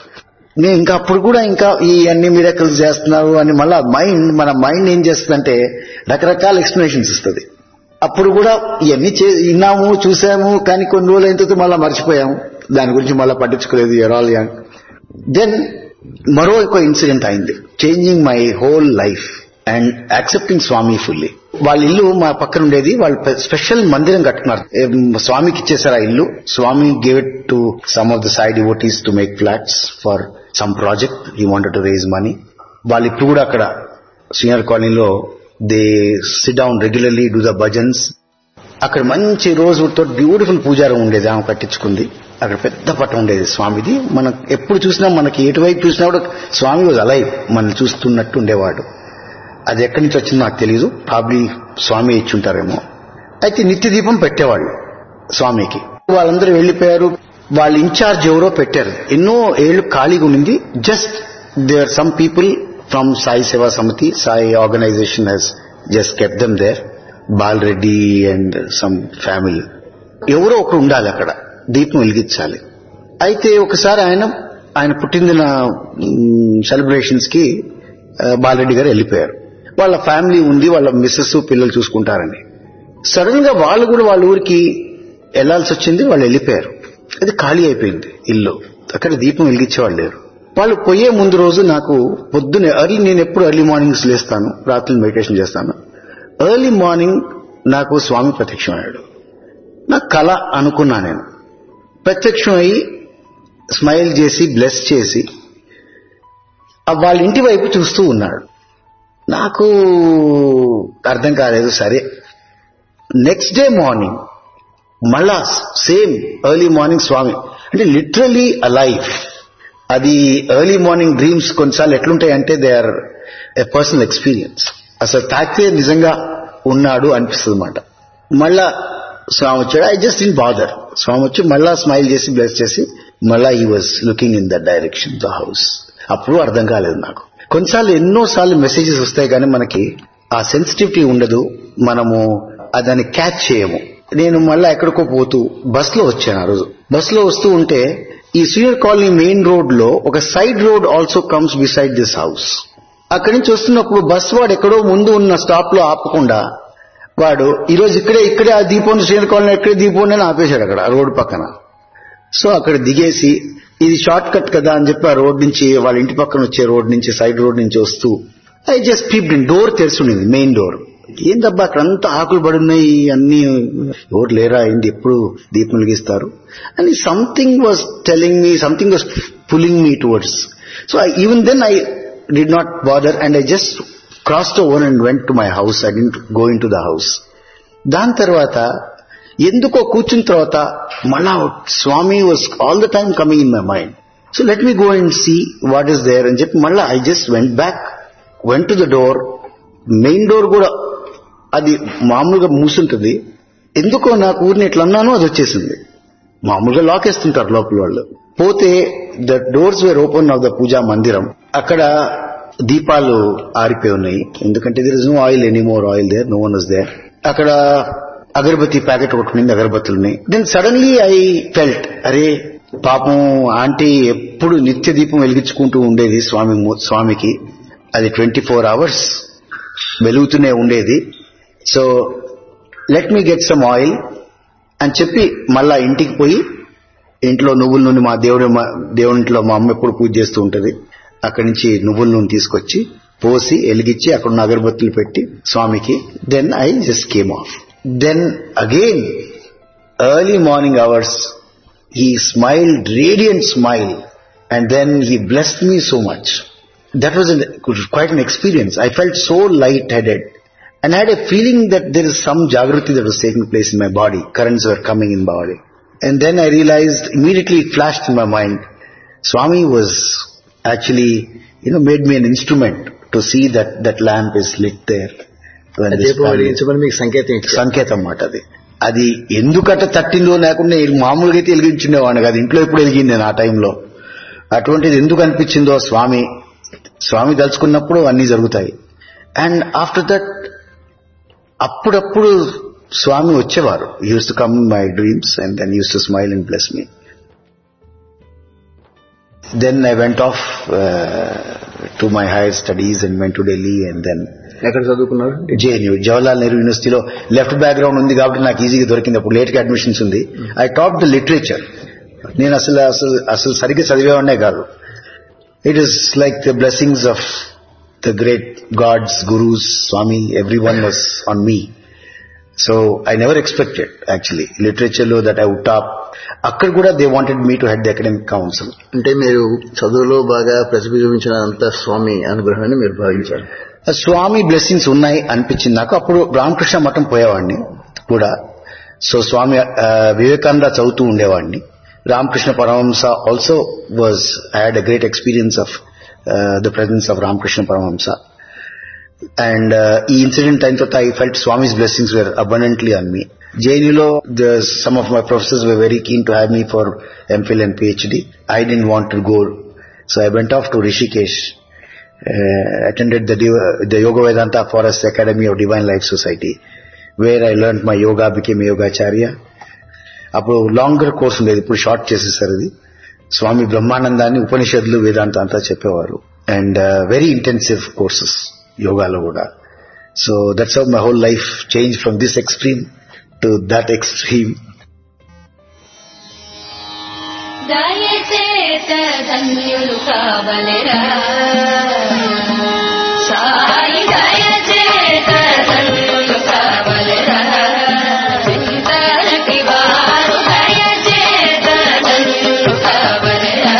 Speaker 3: నేను ఇంకా అప్పుడు కూడా ఇంకా ఈ అన్ని మిరకల్స్ చేస్తున్నారు అని మళ్ళా మైండ్ మన మైండ్ ఏం చేస్తుందంటే రకరకాల ఎక్స్ప్లెనేషన్స్ ఇస్తుంది అప్పుడు కూడా ఇవన్నీ చే విన్నాము చూసాము కానీ కొన్ని రోజులు అయిన తర్వాత మళ్ళీ మర్చిపోయాము దాని గురించి మళ్ళీ పట్టించుకోలేదు ఎరాల్ యంగ్ దెన్ మరో ఒక ఇన్సిడెంట్ అయింది changing my whole life and accepting Swami fully వాళ్ళ ఇల్లు మా పక్కన ఉండేది వాళ్ళు పె- స్పెషల్ మందిరం కట్టుకున్నారు ఏం, స్వామికి ఇచ్చేసారు ఆ ఇల్లు Swami gave it to some of the side devotees to make flats for some project he wanted to raise money వాళ్ళు ఇప్పుడు కూడా అక్కడ సీనియర్ కాలనీలో they sit down regularly do the bhajans అక్కడ మంచి రోజుతో బ్యూటిఫుల్ పూజారం ఉండేది ఆమె కట్టించుకుంది అక్కడ పెద్ద పట్టం ఉండేది స్వామిది మనం ఎప్పుడు చూసినా మనకి ఎటువైపు చూసినా కూడా స్వామి వాజ్ అలైవ్ మనల్ని చూస్తున్నట్టు ఉండేవాడు అది ఎక్కడి నుంచి వచ్చిందో నాకు తెలియదు ప్రాబ్లీ స్వామి ఇచ్చి ఉంటారేమో అయితే నిత్య దీపం పెట్టేవాళ్ళు స్వామికి వాళ్ళందరూ వెళ్ళిపోయారు వాళ్ళ ఇన్ఛార్జ్ ఎవరో పెట్టారు ఎన్నో ఏళ్ళు ఖాళీగా ఉండింది just there some people from Sai Seva Samiti Sai organisation he's just kept them there Balareddy and some family ఎవరో ఒకరు ఉండాలి అక్కడ దీపం వెలిగించాలి అయితే ఒకసారి ఆయన ఆయన పుట్టినదిన సెలబ్రేషన్స్ కి ఆ, బాలరెడ్డి గారు వెళ్ళిపోయారు వాళ్ళ ఫ్యామిలీ ఉంది వాళ్ళ మిస్సెస్ పిల్లలు చూసుకుంటారని సడన్ గా వాళ్ళు కూడా వాళ్ళ ఊరికి వెళ్లాల్సి వచ్చింది వాళ్ళు వెళ్ళిపోయారు అది ఖాళీ అయిపోయింది ఇల్లు అక్కడ దీపం వెలిగించేవాళ్ళు లేరు వాళ్ళు పోయే ముందు రోజు నాకు పొద్దునే ఎర్లీ నేను ఎప్పుడు ఎర్లీ మార్నింగ్స్ లేస్తాను రాత్రి మెడిటేషన్ చేస్తాను ఎర్లీ మార్నింగ్ నాకు స్వామి ప్రత్యక్షమయ్యాడు నా కళ అనుకున్నా నేను ప్రత్యక్షం అయ్యి స్మైల్ చేసి బ్లెస్ చేసి ఆ వాళ్ళ ఇంటి వైపు చూస్తూ ఉన్నాడు నాకు అర్థం కాలేదు సరే నెక్స్ట్ డే మార్నింగ్ మళ్ళా సేమ్ ఎర్లీ మార్నింగ్ స్వామి అంటే లిటరలీ అలైవ్ అది ఎర్లీ మార్నింగ్ డ్రీమ్స్ కొన్నిసార్లు ఎట్లుంటాయి అంటే they are a personal experience అసలు తాకితే నిజంగా ఉన్నాడు అనిపిస్తుంది అనమాట మళ్ళా స్వామి వచ్చాడు I just in bother Swami వచ్చి మళ్ళా స్మైల్ చేసి బ్లెస్ చేసి మళ్ళా he was looking in the direction the house అప్పుడు అర్థం కాలేదు నాకు కొన్నిసార్లు ఎన్నో సార్లు మెసేజెస్ వస్తాయి కానీ మనకి ఆ సెన్సిటివిటీ ఉండదు మనము ఆ దాన్ని క్యాచ్ చేయము నేను మళ్ళా ఎక్కడికో పోతూ బస్ లో వచ్చాను ఆ రోజు బస్ లో వస్తూ ఉంటే ఈ సీనియర్ కాలనీ మెయిన్ రోడ్ లో ఒక side road also comes beside this house అక్కడి నుంచి వస్తున్నప్పుడు బస్ వాడు ఎక్కడో ముందు ఉన్న స్టాప్ లో ఆపకుండా వాడు ఈరోజు ఇక్కడే ఇక్కడే ఆ దీపం సీనియర్ కాలనీ ఇక్కడే దీపం అని ఆపేశాడు అక్కడ ఆ రోడ్డు పక్కన సో అక్కడ దిగేసి ఇది షార్ట్ కట్ కదా అని చెప్పి ఆ రోడ్ నుంచి వాళ్ళ ఇంటి పక్కన వచ్చే రోడ్ నుంచి సైడ్ రోడ్ నుంచి వస్తూ ఐ జస్ట్ పీప్ డోర్ తెరిచుండింది మెయిన్ డోర్ ఏందబ్బా అక్కడ అంతా ఆకులు పడున్నాయి అన్ని ఎవరు లేరా ఏంటి ఎప్పుడు దీపం వెలిగిస్తారు అని something was telling me something was pulling me towards so even then I did not bother and I just crossed over and went to my house I didn't go into the house దాని తర్వాత ఎందుకో కూర్చున్న తర్వాత మళ్ళా Swami was all the time coming in my mind so let me go and see what is there అని చెప్పి మళ్ళా I just went back went to the door main door కూడా అది మామూలుగా మూసుంటుంది ఎందుకో నాకు ఊరిని ఇట్లా అన్నాను అది వచ్చేసింది మామూలుగా లాక్ వేస్తుంటారు లోపల వాళ్ళు పోతే the doors were open of the పూజా మందిరం అక్కడ దీపాలు ఆరిపోయి ఉన్నాయి ఎందుకంటే there is no oil any more oil there no one is there అక్కడ అగరబత్తి ప్యాకెట్ ఒకటి ఉంది అగరబత్తులు ఉన్నాయి దెన్ సడన్లీ ఐ ఫెల్ట్ అరే పాపం ఆంటీ ఎప్పుడు నిత్య దీపం వెలిగించుకుంటూ ఉండేది స్వామి ము- స్వామికి అది ట్వంటీ ఫోర్ అవర్స్ వెలుగుతూనే ఉండేది so let me get some oil అని చెప్పి మళ్ళా ఇంటికి పోయి ఇంట్లో నువ్వుల నూనె మా దేవుడి మా- దేవుడింట్లో మా అమ్మ ఎప్పుడు పూజ చేస్తూ ఉంటది అక్కడి నుంచి నువ్వుల నూనె తీసుకొచ్చి పోసి వెలిగించి అక్కడ ఉన్న అగరబత్తులు పెట్టి స్వామికి then I just came off then again early morning hours he smiled radiant smile and then he blessed me so much that was an, quite an experience i felt so light headed and i had a feeling that there is some jagrati that was taking place in my body currents were coming in my body and then i realized immediately it flashed in my mind swami was actually you know made me an instrument to see that that lamp is lit there when this
Speaker 4: దీపం
Speaker 3: family-
Speaker 4: వెలిగించమని మీకు సంకేతం ఇచ్చారు
Speaker 3: సంకేతం అన్నమాట అది అది ఎందుకట్ట తట్టిందో లేకుండా మామూలుగా అయితే వెలిగించుండేవాడిని కాదు ఇంట్లో ఎప్పుడు వెలిగింది నేను ఆ టైంలో అటువంటిది ఎందుకు అనిపించిందో స్వామి స్వామి తలుచుకున్నప్పుడు అన్నీ జరుగుతాయి అండ్ ఆఫ్టర్ దట్ అప్పుడప్పుడు స్వామి వచ్చేవారు used to come my dreams and then used to smile and bless me Then I went off uh, to my higher studies and went to Delhi and then
Speaker 4: ఎక్కడ చదువుకున్నారు
Speaker 3: జేఎన్యూ జవహర్లాల్ నెహ్రూ యూనివర్సిటీలో లెఫ్ట్ బ్యాక్గ్రౌండ్ ఉంది కాబట్టి నాకు ఈజీగా దొరికింది అప్పుడు లేట్గా అడ్మిషన్స్ ఉంది ఐ టాప్ ద లిటరేచర్ నేను అసలు అసలు అసలు సరిగ్గా చదివేవాడినే కాదు it is like the blessings of the great gods gurus Swami every one was on me so I never expected actually లిటరేచర్లో దట్ ఐ వుడ్ టాప్ అక్కడ కూడా they wanted me to head the academic council
Speaker 4: అంటే మీరు చదువులో బాగా ప్రతిభ చూపించిన అంత స్వామి అనుగ్రహాన్ని మీరు భావించారు
Speaker 3: స్వామి బ్లెస్సింగ్స్ ఉన్నాయి అనిపించింది నాకు అప్పుడు రామకృష్ణ మఠం పోయేవాడిని కూడా సో స్వామి ఆ, వివేకానంద చదువుతూ ఉండేవాడిని Ramakrishna Paramahamsa also was I had a great experience of the presence of Ramakrishna Paramahamsa and ఈ ఇన్సిడెంట్ అయిన తర్వాత I felt Swami's blessings were abundantly on me జేఎన్యూలో some of my professors were very keen to have me for MPhil and PhD I didn't want to go so I went off to Rishikesh uh, attended the, Div- the Yoga Vedanta Forest Academy of Divine Life Society, where I learned my yoga, became a yogacharya. అప్పుడు లాంగర్ కోర్స్ ఉండేది ఇప్పుడు షార్ట్ చేసేసారు అది స్వామి బ్రహ్మానందాన్ని ఉపనిషత్తులు వేదాంత అంతా చెప్పేవారు అండ్ వెరీ ఇంటెన్సివ్ కోర్సెస్ యోగాలో కూడా so that's how my whole life change from this extreme to that extreme
Speaker 2: దయచేత ధన్యులు కావలెరా సాయి దయచేత ధన్యులు కావలెరా చింతటి వారు దయచేత ధన్యులు కావలెరా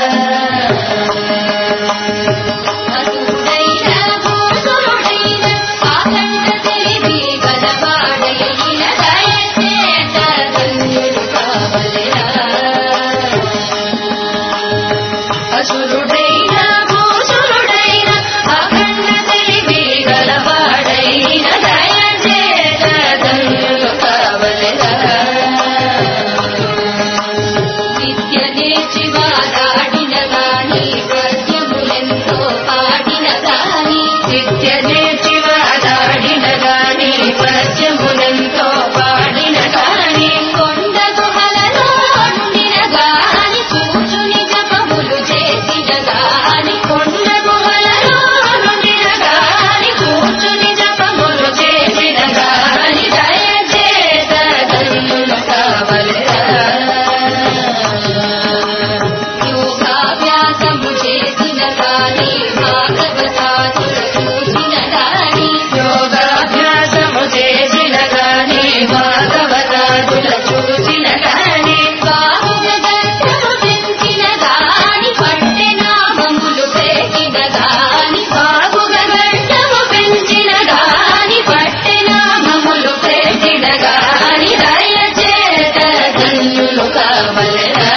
Speaker 2: అతుడైన భూసురుడైన ఆఖండ తెలివి గలవాడైన దయచేత ధన్యులు కావలెరా అసురుడైన భూసురుడైన అఖండ తెలివి గలవాడైన దయచేత ధన్యులు కావలెరా విద్య నేర్చి వాడాడిన గాని పద్యములెంతో పాడిన గాని విద్య నేర్చి వాడాడిన గాని పద్యములెంతో పాడిన గాని కొండ గుహలలో ఉండిన గాని కూర్చుని జపములు చేసిన గాని కొండ గుహలలో ఉండిన గాని కూర్చుని జపములు చేసిన గాని దయచేత ధన్యులు కావలెరా యోగాభ్యాసము చేసిన గాని భాగవతాదులు చూసిన గాని యోగాభ్యాసము చేసిన గాని భాగవతాదుల చూసిన గాని బాహుగా గంటము పెంచిన గాని పట్టె నామములు పెట్టిన గాని బాహుగా గంటము పెంచిన గాని పట్టె నామములు పెట్టిన గాని దయచేత ధన్యులు కావలెరా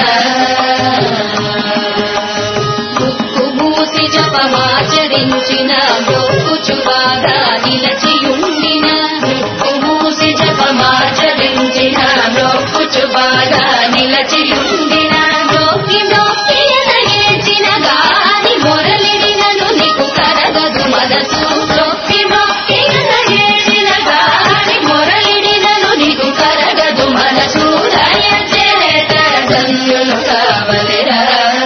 Speaker 2: ముక్కు మూసి జపమాచరించిన మొక్కుచు బాగా నిలచియుండిన ముక్కు మూసి జపమాచరించిన మొక్కుచు బాగా నిలచియుండిన నొక్కి నొక్కి ఎదగేచిన గాని మొరలిడినను నీకు కరగదు మనసు నొక్కి నొక్కి ఎదగేచిన గాని మొరలిడినను నీకు కరగదు మనసు దయచేత ధన్యులు కావలెరా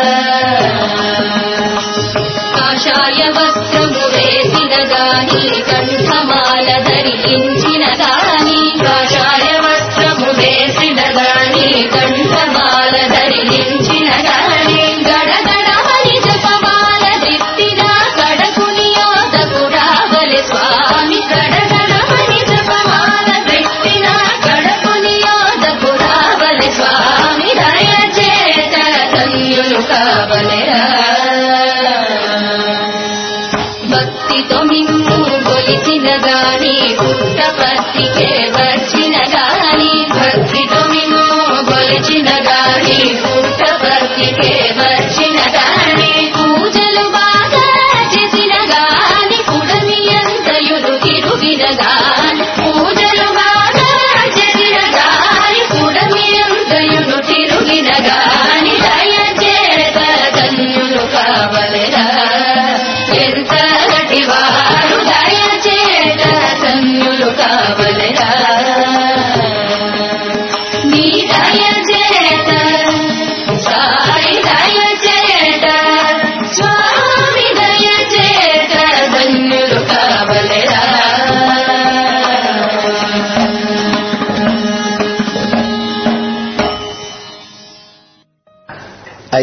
Speaker 2: కాషాయ వస్త్రము వేసిన గాని కంఠమాల ధరించిన గాని కాషాయ వస్త్రము వేసిన గాని కంఠమాల ధరించిన గాని గడగడమని జపమాల దిట్టిన కడకుని యోధకు రావలి స్వామి గడగడమని జపమాల దిట్టిన కడకుని యోధకు రావలి స్వామి దయచేత ధన్యులు కావలెరా భక్తితో మిమ్ము కొలిచిన గాని పుట్టపత్తికే వచ్చిన గాని భక్తితో మిమ్ము కొలిచిన గాని పుట్టపత్తికే వచ్చిన గాని పూజలు బాగా చేసిన గాని కుడమి ఎంతయులు తిరుగిన గాని పూజలు బాగా చేసిన గాని కుడమి ఎంతయులు తిరుగిన గాని దయచేత ధన్యులు కావలెరా ఎంతటి వారు దయచేత ధన్యులు కావలెరా నీ దయచేత సాయి దయచేత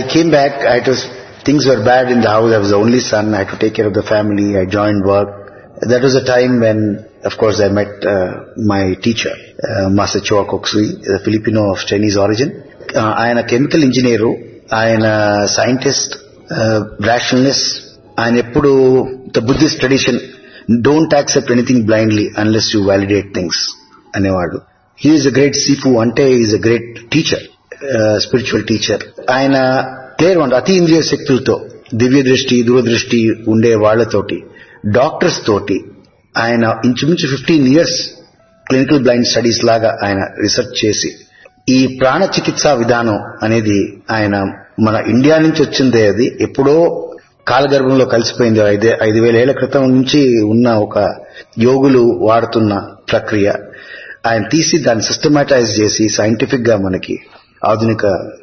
Speaker 3: came back. I was things were bad in the house. I was the only son. I had to take care of the family. I joined work. That was a time when, of course, I met uh, my teacher, uh, Master Choa Koksui, a Filipino of Chinese origin. Uh, ఆయన కెమికల్ ఇంజనీరు ఆయన సైంటిస్ట్ రాషనలిస్ట్ ఆయన ఎప్పుడు the Buddhist tradition don't accept anything blindly unless you validate things అనేవాడు హీఈస్ అ గ్రేట్ సీఫు అంటే is a great teacher spiritual teacher ఆయన క్లియర్ ఉంది అతి ఇంద్రియ శక్తులతో దివ్య దృష్టి దూరదృష్టి ఉండే వాళ్లతోటి డాక్టర్స్ తోటి ఆయన ఇంచుమించు fifteen years clinical blind studies లాగా ఆయన రీసెర్చ్ చేసి ఈ ప్రాణ చికిత్సా విధానం అనేది ఆయన మన ఇండియా నుంచి వచ్చిందే అది ఎప్పుడో కాలగర్భంలో కలిసిపోయింది ఐదు ఐదు వేల ఏళ్ల క్రితం నుంచి ఉన్న ఒక యోగులు వాడుతున్న ప్రక్రియ ఆయన తీసి దాన్ని సిస్టమాటైజ్ చేసి సైంటిఫిక్ గా మనకి ఆధునిక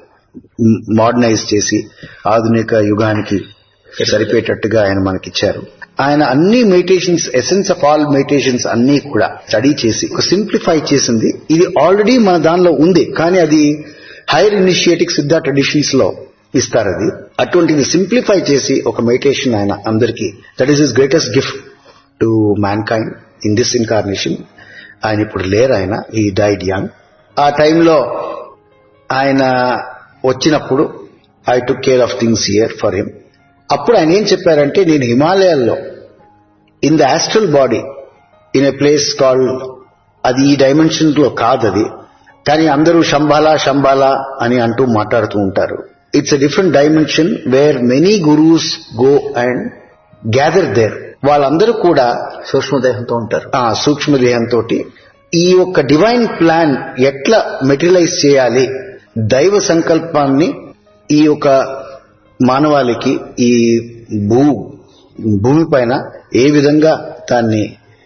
Speaker 3: మోడర్నైజ్ చేసి ఆధునిక యుగానికి సరిపోయేటట్టుగా ఆయన మనకిచ్చారు ఆయన అన్ని meditations essence of all meditations అన్ని కూడా స్టడీ చేసి సింప్లిఫై చేసింది ఇది ఆల్రెడీ మన దానిలో ఉంది కానీ అది హైయర్ ఇనిషియేటివ్ సిద్ధ ట్రెడిషన్స్ లో ఇస్తారు అది అటువంటిది సింప్లిఫై చేసి ఒక మెడిటేషన్ ఆయన అందరికీ that is is greatest gift to mankind in this incarnation ఆయన ఇప్పుడు లేరు ఆయన ఈ డైడ్ యంగ్ ఆ టైంలో ఆయన వచ్చినప్పుడు I took care of things here for him అప్పుడు ఆయన ఏం చెప్పారంటే నేను హిమాలయాల్లో in the astral body in a place called అది ఈ డైమెన్షన్ లో కాదు అది కానీ అందరూ శంబాలా శంబాలా అని అంటూ మాట్లాడుతూ ఉంటారు it's a different dimension where many gurus go and gather there వాళ్ళందరూ కూడా
Speaker 4: సూక్ష్మదేహంతో ఉంటారు
Speaker 3: ఆ సూక్ష్మదేహంతో ఈ యొక్క డివైన్ ప్లాన్ ఎట్లా మెటీరియలైజ్ చేయాలి దైవ సంకల్పాన్ని ఈ యొక్క మానవాళికి ఈ భూ భూమి పైన ఏ విధంగా దాన్ని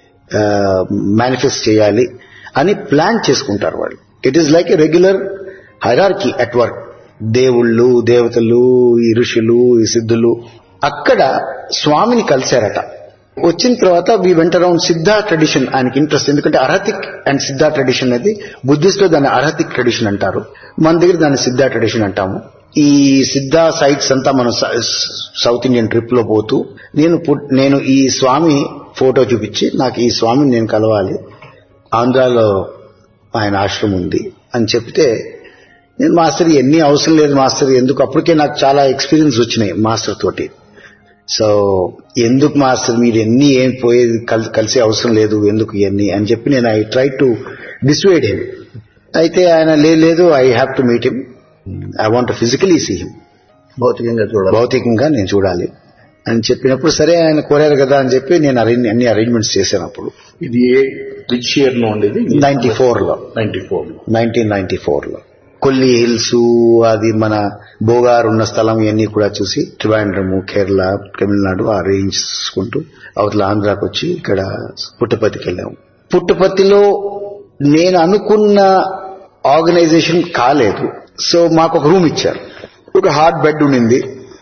Speaker 3: మేనిఫెస్ట్ చేయాలి అని ప్లాన్ చేసుకుంటారు వాళ్ళు it is like a regular hierarchy at work దేవుళ్ళు దేవతలు ఈ ఋషులు ఈ సిద్ధులు అక్కడ స్వామిని కలిశారట వచ్చిన తర్వాత we went around Siddha tradition ఆయనకి ఇంట్రెస్ట్ ఎందుకంటే అర్హతిక్ అండ్ సిద్ధా ట్రెడిషన్ అనేది బుద్ధిస్ట్ లో దాన్ని అర్హతిక్ ట్రెడిషన్ అంటారు మన దగ్గర దాన్ని సిద్ధా ట్రెడిషన్ అంటాము ఈ సిద్ధా సైట్స్ అంతా మనం సౌత్ ఇండియన్ ట్రిప్ లో పోతూ నేను పు- నేను ఈ స్వామి ఫోటో చూపించి నాకు ఈ స్వామిని నేను కలవాలి ఆంధ్రాలో ఆయన ఆశ్రమం ఉంది అని చెప్తే నేను మాస్టర్ ఎన్ని అవసరం లేదు మాస్టర్ ఎందుకు అప్పటికే నాకు చాలా ఎక్స్పీరియన్స్ వచ్చినాయి మాస్టర్ తోటి సో ఎందుకు మాస్టర్ మీరు ఎన్ని ఏం పోయేది కల్- కలిసే అవసరం లేదు ఎందుకు ఇవన్నీ అని చెప్పి నేను I try to dissuade him అయితే ఆయన "లే- లేదు I have to meet him I want physically see him
Speaker 4: భౌతికంగా చూడాలి
Speaker 3: భౌతికంగా నేను చూడాలి అని చెప్పినప్పుడు సరే ఆయన కోరారు కదా అని చెప్పి నేను అరేంజ్ అన్ని అరేంజ్మెంట్స్ చేశాను అప్పుడు
Speaker 5: ఇది ఏ విచ్ ఇయర్ లో ఉండేది
Speaker 3: నైన్టీ ఫోర్ లో
Speaker 5: నైన్టీ ఫోర్ లో
Speaker 3: నైన్టీన్ నైన్టీ ఫోర్ లో కొల్లి హిల్స్ అది మన బోగారు ఉన్న స్థలం ఇవన్నీ కూడా చూసి ట్రివాండ్రము కేరళ తమిళనాడు ఆ రేంజ్ చూసుకుంటూ అవతల ఆంధ్రాకి వచ్చి ఇక్కడ పుట్టపర్తికి వెళ్ళాము పుట్టపర్తిలో నేను అనుకున్న ఆర్గనైజేషన్ కాలేదు సో మాకు ఒక రూమ్ ఇచ్చారు ఒక హార్డ్ బెడ్ ఉండింది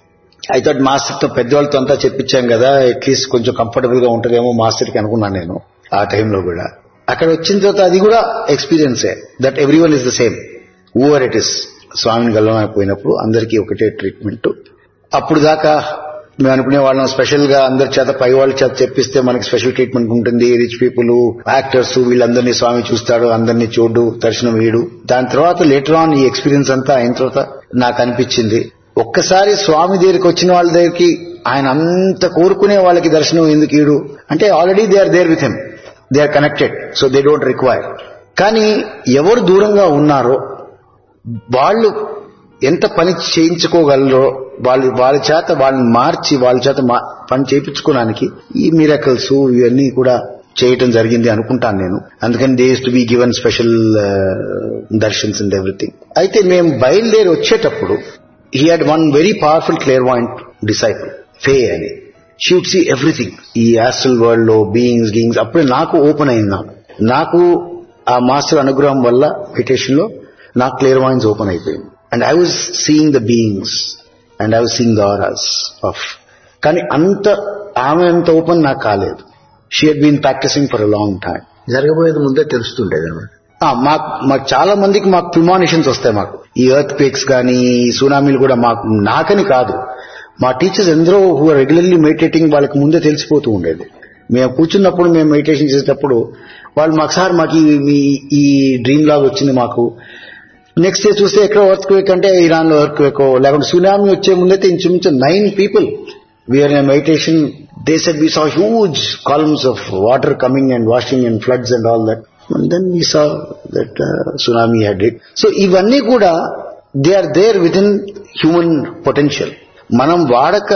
Speaker 3: ఐ థాట్ మాస్టర్ తో పెద్దవాళ్ళతో అంతా చెప్పించాం కదా అట్లీస్ట్ కొంచెం కంఫర్టబుల్ గా ఉంటుందేమో మాస్టర్ కి అనుకున్నాను నేను ఆ టైంలో కూడా అక్కడ వచ్చిన తర్వాత అది కూడా ఎక్స్పీరియన్సే that every one is the same over it is స్వామిని గెలవకపోయినప్పుడు అందరికీ ఒకటే ట్రీట్మెంట్ అప్పుడు దాకా మేము అనుకునే వాళ్ళం స్పెషల్ గా అందరి చేత పై వాళ్ళ చేత చెప్పిస్తే మనకి స్పెషల్ ట్రీట్మెంట్ ఉంటుంది రిచ్ పీపుల్ యాక్టర్స్ వీళ్ళందరినీ స్వామి చూస్తాడు అందరినీ చూడు దర్శనం వీడు దాని తర్వాత లేటర్ ఆన్ ఈ ఎక్స్పీరియన్స్ అంతా అయిన తర్వాత నాకు అనిపించింది ఒక్కసారి స్వామి దగ్గరికి వచ్చిన వాళ్ళ దగ్గరికి ఆయన అంత కోరుకునే వాళ్ళకి దర్శనం ఎందుకు ఈడు అంటే already they are there with him they are connected so they don't require కానీ ఎవరు దూరంగా ఉన్నారో వాళ్ళు ఎంత పని చేయించుకోగలరో వాళ్ళు వాళ్ళ చేత వాళ్ళని మార్చి వాళ్ళ చేత మా- పని చేయించుకోవడానికి ఈ మిరకల్స్ ఇవన్నీ కూడా చేయటం జరిగింది అనుకుంటాను నేను అందుకని they to be given special darshans and everything అయితే మేము బయలుదేరి వచ్చేటప్పుడు he had one very powerful clear point disciple ఫే అని షీ వుడ్ సీ ఎవ్రీథింగ్ ఈ యాస్ట్రల్ వరల్డ్ లో బీయింగ్స్ గీయింగ్స్ అప్పుడే నాకు ఓపెన్ అయింది నాకు నాకు ఆ మాస్టర్ అనుగ్రహం వల్ల మెడిటేషన్ లో నాకు క్లియర్ వాయిన్స్ ఓపెన్ అయిపోయింది and I was seeing the beings and I was seeing the auras of కానీ అంత ఆమె అంత ఓపెన్ నాకు కాలేదు she had been practising for a long time
Speaker 4: జరగబోయేది ముందే తెలుస్తుండేది అనమాట
Speaker 3: ఆ, మాకు మాకు చాలా మందికి మాకు ప్రిమానిషన్స్ వస్తాయి మాకు ఈ ఎర్త్ క్వేక్స్ కానీ ఈ సునామీలు కూడా మాకు నాకని కాదు మా టీచర్స్ ఎందరో హూ రెగ్యులర్లీ మెడిటేటింగ్ వాళ్ళకి ముందే తెలిసిపోతూ ఉండేది మేము కూర్చున్నప్పుడు మేము మెడిటేషన్ చేసేటప్పుడు వాళ్ళు మాకు సార్ మాకు ఈ- మీ ఈ డ్రీమ్ లాగా వచ్చింది మాకు నెక్స్ట్ డే చూస్తే ఎక్కడ ఎర్త్ క్వేక్ అంటే ఇరాన్ లో ఎర్త్ క్వేక్ లేకుంటే సునామీ వచ్చే ముందైతే ఇంచుమించు nine people we're in meditation they said we saw huge columns of water coming and washing and floods and all that then we saw that tsunami had it so ఇవన్నీ కూడా they are there within human potential మనం వాడక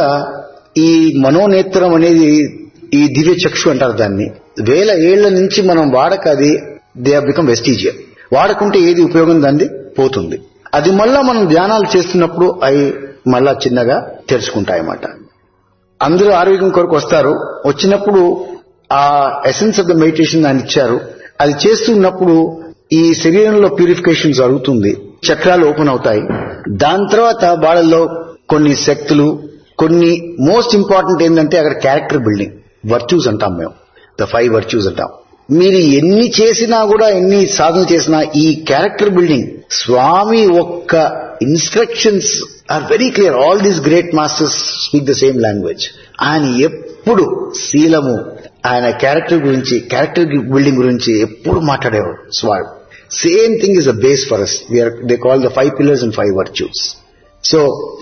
Speaker 3: ఈ మనోనేత్రం అనేది ఈ దివ్య చక్షు అంటారు దాన్ని వేల ఏళ్ల నుంచి మనం వాడక అది దే హావ్ బికమ్ వెస్టీజియర్ వాడకుంటే ఏది ఉపయోగం దాన్ని పోతుంది అది మళ్ళా మనం ధ్యానాలు చేస్తున్నప్పుడు అవి మళ్ళా చిన్నగా తెరుచుకుంటాయన్నమాట అందరూ ఆరోగ్యం కొరకు వస్తారు వచ్చినప్పుడు ఆ ఎసెన్స్ ఆఫ్ ద మెడిటేషన్ ఆయన ఇచ్చారు అది చేస్తున్నప్పుడు ఈ శరీరంలో ప్యూరిఫికేషన్ జరుగుతుంది చక్రాలు ఓపెన్ అవుతాయి దాని తర్వాత వాళ్ళలో కొన్ని శక్తులు కొన్ని మోస్ట్ ఇంపార్టెంట్ ఏంటంటే అక్కడ క్యారెక్టర్ బిల్డింగ్ వర్చ్యూస్ అంటాం మేము ద ఫైవ్ వర్చ్యూస్ అంటాం మీరు ఎన్ని చేసినా కూడా ఎన్ని సాధన చేసినా ఈ క్యారెక్టర్ బిల్డింగ్ స్వామి ఒక్క instructions are very clear all these great masters speak the same language ఆయన ఎప్పుడు శీలము ఆయన క్యారెక్టర్ గురించి క్యారెక్టర్ బిల్డింగ్ గురించి ఎప్పుడు మాట్లాడేవాడు Swami same thing is the base for us they call the five pillars and five virtues so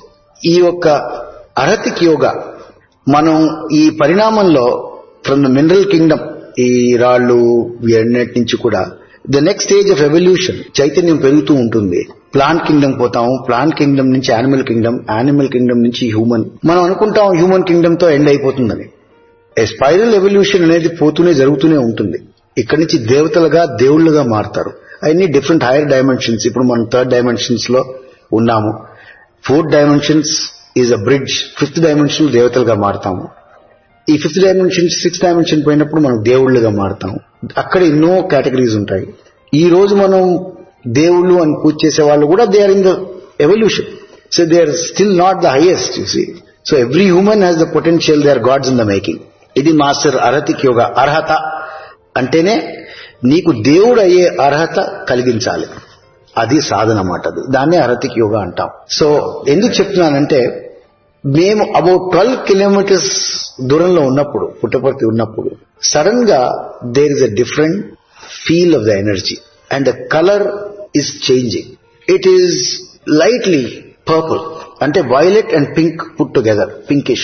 Speaker 3: ఈ యొక్క అరతిక్ యోగా మనం ఈ పరిణామంలో ఫ్రమ్ ద మినరల్ కింగ్డమ్ ఈ రాళ్ళు వీటన్నిటి నుంచి కూడా the next stage of evolution చైతన్యం పెరుగుతూ ఉంటుంది ప్లాంట్ కింగ్డమ్ పోతాము ప్లాంట్ కింగ్డమ్ నుంచి యానిమల్ కింగ్డమ్ యానిమల్ కింగ్డమ్ నుంచి హ్యూమన్ మనం అనుకుంటాం హ్యూమన్ కింగ్డమ్ తో ఎండ్ అయిపోతుందని ఏ స్పైరల్ ఎవల్యూషన్ అనేది పోతూనే జరుగుతూనే ఉంటుంది ఇక్కడి నుంచి దేవతలుగా దేవుళ్ళుగా మారుతారు అవన్నీ డిఫరెంట్ హైయర్ డైమెన్షన్స్ ఇప్పుడు మనం థర్డ్ డైమెన్షన్స్ లో ఉన్నాము fourth dimensions is a bridge fifth dimension దేవతలుగా మారుతాము ఈ ఫిఫ్త్ డైమెన్షన్ సిక్స్త్ డైమెన్షన్ పోయినప్పుడు మనం దేవుళ్ళుగా మారుతాం అక్కడ ఎన్నో కేటగిరీస్ ఉంటాయి ఈ రోజు మనం దేవుళ్ళు అని పూజ చేసే వాళ్ళు కూడా they are in the evolution so they are still not the highest you see so every human has the potential they are gods in the making ఇది మాస్టర్ అర్హతిక్ యోగ అర్హత అంటేనే నీకు దేవుడు అయ్యే అర్హత కలిగించాలి అది సాధన మాట అది దాన్నే అరతిక్ యోగా అంటాం సో ఎందుకు చెప్తున్నానంటే మేము అబౌట్ ట్వెల్వ్ కిలోమీటర్స్ దూరంలో ఉన్నప్పుడు పుట్టపర్తి ఉన్నప్పుడు సడన్ గా there is a different feel of the energy and the colour is changing it is lightly purple అంటే violet and pink put together pinkish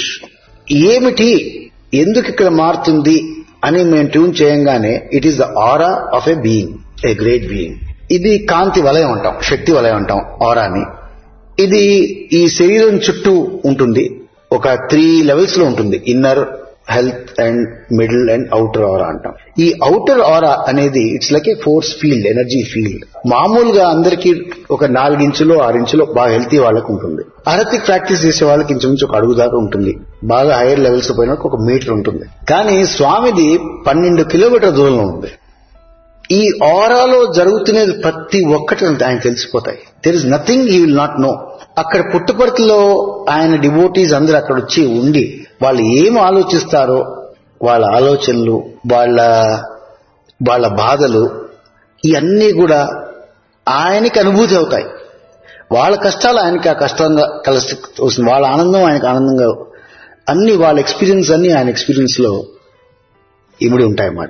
Speaker 3: ఏమిటి ఎందుకు ఇక్కడ మారుతుంది అని మేము ట్యూన్ చేయంగానే it is the aura of a being a great being ఇది కాంతి వలయం అంటాం శక్తి వలయం అంటాం ఆరాని ఇది ఈ శరీరం చుట్టూ ఉంటుంది ఒక త్రీ లెవెల్స్ లో ఉంటుంది inner health and middle and outer aura అంటాం ఈ అవుటర్ ఆరా అనేది it's like a force field energy field మామూలుగా అందరికీ ఒక నాలుగించులో ఆరించులో బాగా హెల్తీ వాళ్ళకి ఉంటుంది అరతిక్ ప్రాక్టీస్ చేసే వాళ్ళకి ఇంచుమించు ఒక అడుగు దాకా ఉంటుంది బాగా హైయర్ లెవెల్స్ పోయినా ఒక మీటర్ ఉంటుంది కానీ స్వామిది పన్నెండు కిలోమీటర్ దూరంలో ఉంది ఈ ఆరాలో జరుగుతున్నది ప్రతి ఒక్కటి ఆయన తెలిసిపోతాయి there is nothing you will not know అక్కడ పుట్టుపర్తిలో ఆయన డివోటీస్ అందరు అక్కడ వచ్చి ఉండి వాళ్ళు ఏం ఆలోచిస్తారో వాళ్ళ ఆలోచనలు వాళ్ళ వాళ్ళ బాధలు ఇవన్నీ కూడా ఆయనకి అనుభూతి అవుతాయి వాళ్ళ కష్టాలు ఆయనకి ఆ కష్టంగా కలిసి వస్తుంది వాళ్ళ ఆనందం ఆయనకి ఆనందంగా అన్ని వాళ్ళ ఎక్స్పీరియన్స్ అన్ని ఆయన ఎక్స్పీరియన్స్ లో ఇమిడి ఉంటాయన్నమాట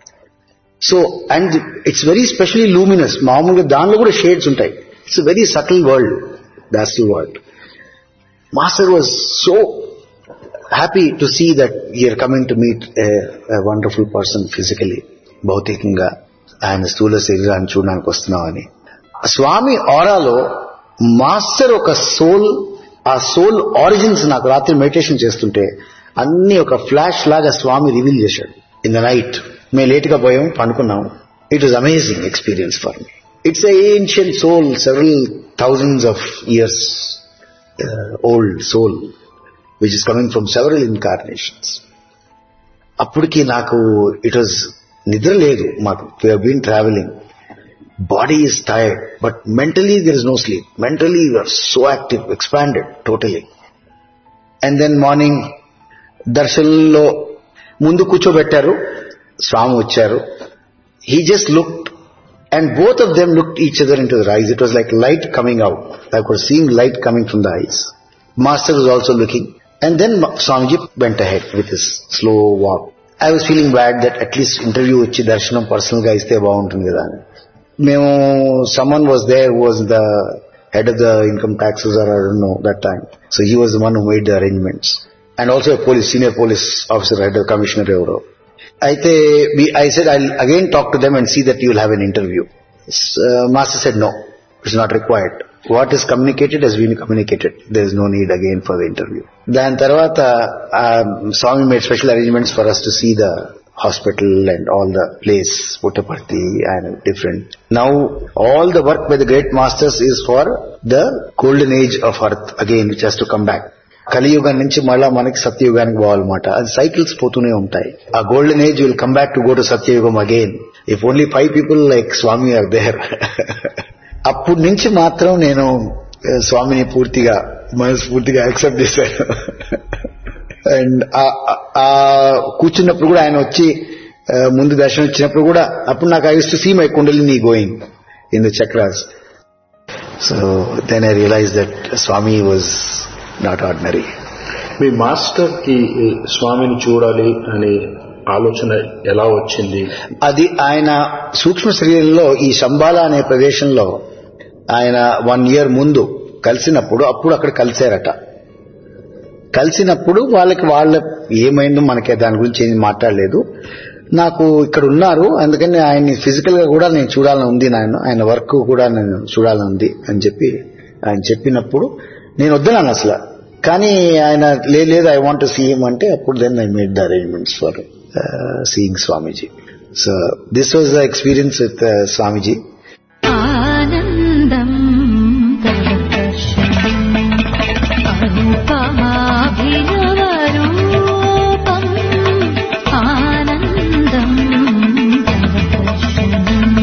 Speaker 3: so and it's very specially luminous మామూలుగా దానిలో కూడా షేడ్స్ ఉంటాయి it's very subtle world the subtle world master was so happy to see that you're coming to meet wonderful person physically భౌతికంగా ఆయన స్థూల శరీరాన్ని చూడడానికి వస్తున్నామని స్వామి ఆరాలో మాస్టర్ ఒక సోల్ ఆ సోల్ ఆరిజిన్స్ నాకు రాత్రి మెడిటేషన్ చేస్తుంటే అన్ని ఒక ఫ్లాష్ లాగా స్వామి రివీల్ చేశాడు ఇన్ ద నైట్ మేము లేట్ గా పోయాం పనుకున్నాం it is amazing experience for me it's ancient soul several thousands of years old soul which is coming from several incarnations అప్పటికి నాకు ఇట్ వాజ్ నిద్ర లేదు మాకు been travelling body is tired but mentally there is no sleep mentally you're so active expanded totally and then morning దర్శనంలో ముందు కూర్చోబెట్టారు స్వామి వచ్చారు he just look And both of them looked each other into the eyes. It was like light coming out. I was seeing light coming from the eyes. Master was also looking. And then Ma- Swamiji went ahead with his slow walk. I was feeling bad that at least interview వచ్చి దర్శనం పర్సనల్ గా ఇస్తే బాగుంటుంది కదా అని మేము someone was there who was the head of the income taxes or I don't know that time. So he was the one who made the arrangements. And also a police, senior police officer, head of commissioner ఎవరో అయితే I said I again talk to them and see that you will have an interview master said no it's not required what is communicated he's been communicated there is no need again for the interview దాని తర్వాత Swami made special arrangements for us to see the hospital and all the place Puttaparthi and different now all the work by the great masters is for the golden age of earth again which has to come back కలియుగం నుంచి మళ్ళా మనకి సత్యయుగానికి పోవాలన్నమాట అది సైకిల్స్ పోతూనే ఉంటాయి ఆ golden age will come back to go to సత్యయుగం again if only five people like Swami are there అప్పటి నుంచి మాత్రం నేను ఆ, స్వామిని పూర్తిగా మనస్ఫూర్తిగా యాక్సెప్ట్ చేశాను అండ్ ఆ కూర్చున్నప్పుడు కూడా ఆయన వచ్చి ఆ, ముందు దర్శనం ఇచ్చినప్పుడు కూడా అప్పుడు నాకు I use to see my kundalini going in the chakras so then I realize that Swami was not ordinary
Speaker 5: మీ మాస్టర్ కి ఈ స్వామిని చూడాలి అనే ఆలోచన ఎలా వచ్చింది
Speaker 3: అది ఆయన సూక్ష్మ శరీరంలో ఈ శంబాల అనే ప్రదేశంలో ఆయన వన్ ఇయర్ ముందు కలిసినప్పుడు అప్పుడు అక్కడ కలిశారట కలిసినప్పుడు వాళ్ళకి వాళ్ళ ఏమైందో మనకి దాని గురించి ఏం మాట్లాడలేదు నాకు ఇక్కడ ఉన్నారు అందుకని ఆయన్ని ఫిజికల్ గా కూడా నేను చూడాలని ఉంది నాయన ఆయన వర్క్ కూడా నేను చూడాలని ఉంది అని చెప్పి ఆయన చెప్పినప్పుడు నేను వద్దన్నాను అసలు కానీ ఆయన "లే- లేదు ఐ వాంట్ సీ హిమ్ అంటే అప్పుడు then I made the arrangements for seeing Swamiji so this was the experience with Swamiji
Speaker 2: ఆనందం తవ దర్శనం అనుపమాభినవరూపం ఆనందం తవ దర్శనం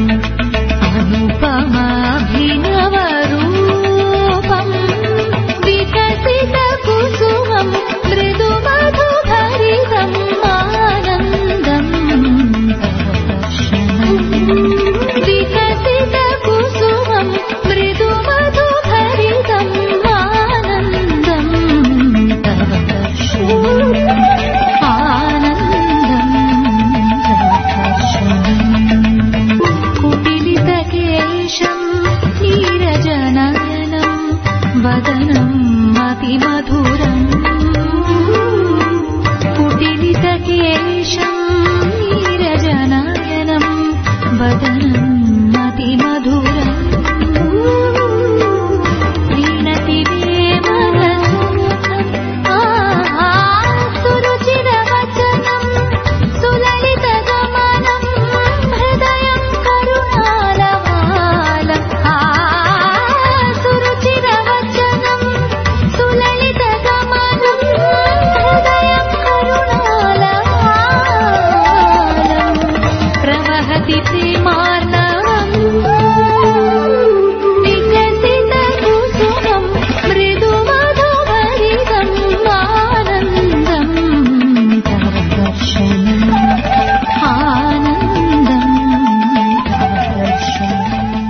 Speaker 2: అనుపమాభినవరూపం వికసిత కుసుమం మృదు మధుభరితం ఆనందం తవ దర్శనం వికసిత కుసుమం మృదు మధుభరితం ఆనందం తవ దర్శనం ఆనందం తవ దర్శనం కుటిలితకేశం నీరజనయనం వదనం అతిమధురం కుటిలితకేశం నీరజనయనం వదనం అతిమధురం ప్రీణతి మే మనసూతం సురుచిరవచనం సులలితగమనం హృదయం కరుణాలమాలం సురుచిరవచనం సులలితగమనం హృదయం కరుణాలమాలం ప్రవహతి ప్రేమార్ణవం వికసిత కుసుమం మృదు మధుభరితం ఆనందం తవ దర్శనం ఆనందం తవ దర్శనం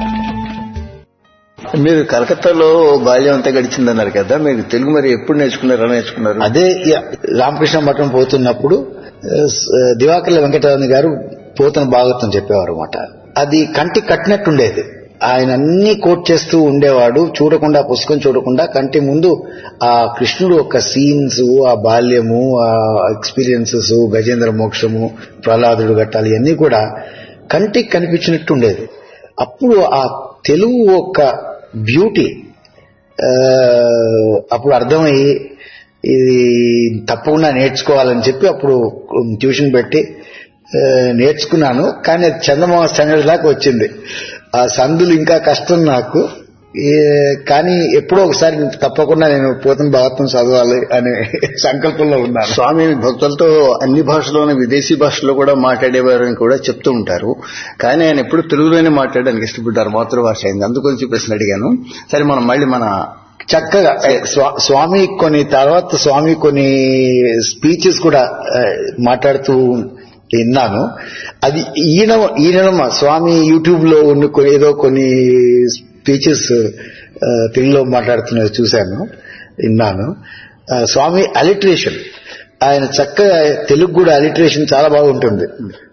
Speaker 4: మీరు కలకత్తాలో బాల్యం అంతా గడిచిందన్నారు కదా మీరు తెలుగు మరి ఎప్పుడు నేర్చుకున్నారు ఎలా నేర్చుకున్నారు
Speaker 3: అదే ఇక రామకృష్ణ మఠం పోతున్నప్పుడు ఆ, స- దివాకర్ల వెంకటరామన్ గారు పోతన భాగవతం చెప్పేవారు అనమాట అది కంటి కట్టినట్టుండేది ఆయన అన్ని కోట్ చేస్తూ ఉండేవాడు చూడకుండా పుస్తకం చూడకుండా కంటి ముందు ఆ కృష్ణుడు ఒక సీన్స్ ఆ బాల్యము ఆ ఎక్స్పీరియన్సెస్ గజేంద్ర మోక్షము ప్రహ్లాదుడు ఘట్టాలు ఇవన్నీ కూడా కంటికి కనిపించినట్టు ఉండేది అప్పుడు ఆ తెలుగు ఒక బ్యూటీ ఆ, అప్పుడు అర్థమయ్యి ఇది తప్పకుండా నేర్చుకోవాలని చెప్పి అప్పుడు ట్యూషన్ పెట్టి ఆ, నేర్చుకున్నాను కానీ అది చందమామ సంగతి దాకా వచ్చింది ఆ సందులు ఇంకా కష్టం నాకు ఏ- కానీ ఎప్పుడో ఒకసారి తప్పకుండా నేను పోతున్న భాగవతం చదవాలి అనే సంకల్పంలో ఉన్నాను
Speaker 4: స్వామి భక్తులతో అన్ని భాషలోనే విదేశీ భాషలో కూడా మాట్లాడేవారు అని కూడా చెప్తూ ఉంటారు కానీ ఆయన ఎప్పుడు తెలుగులోనే మాట్లాడడానికి ఇష్టపడ్డారు మాతృభాష అయింది అందుకని ప్రశ్న అడిగాను సరే మనం మళ్ళీ మన
Speaker 3: చక్కగా ఏ, స్వా- స్వామి కొన్ని తర్వాత స్వామి కొన్ని స్పీచెస్ కూడా ఆ, మాట్లాడుతూ
Speaker 4: విన్నాను అది ఈయన ఈయన మా స్వామి యూట్యూబ్ లో ఉన్న కొన్ని- ఏదో కొన్ని స్పీచెస్ తెలుగులో మాట్లాడుతున్నది చూశాను విన్నాను ఆ, స్వామి అలిట్రేషన్ ఆయన చక్కగా తెలుగు కూడా అలిట్రేషన్ చాలా బాగుంటుంది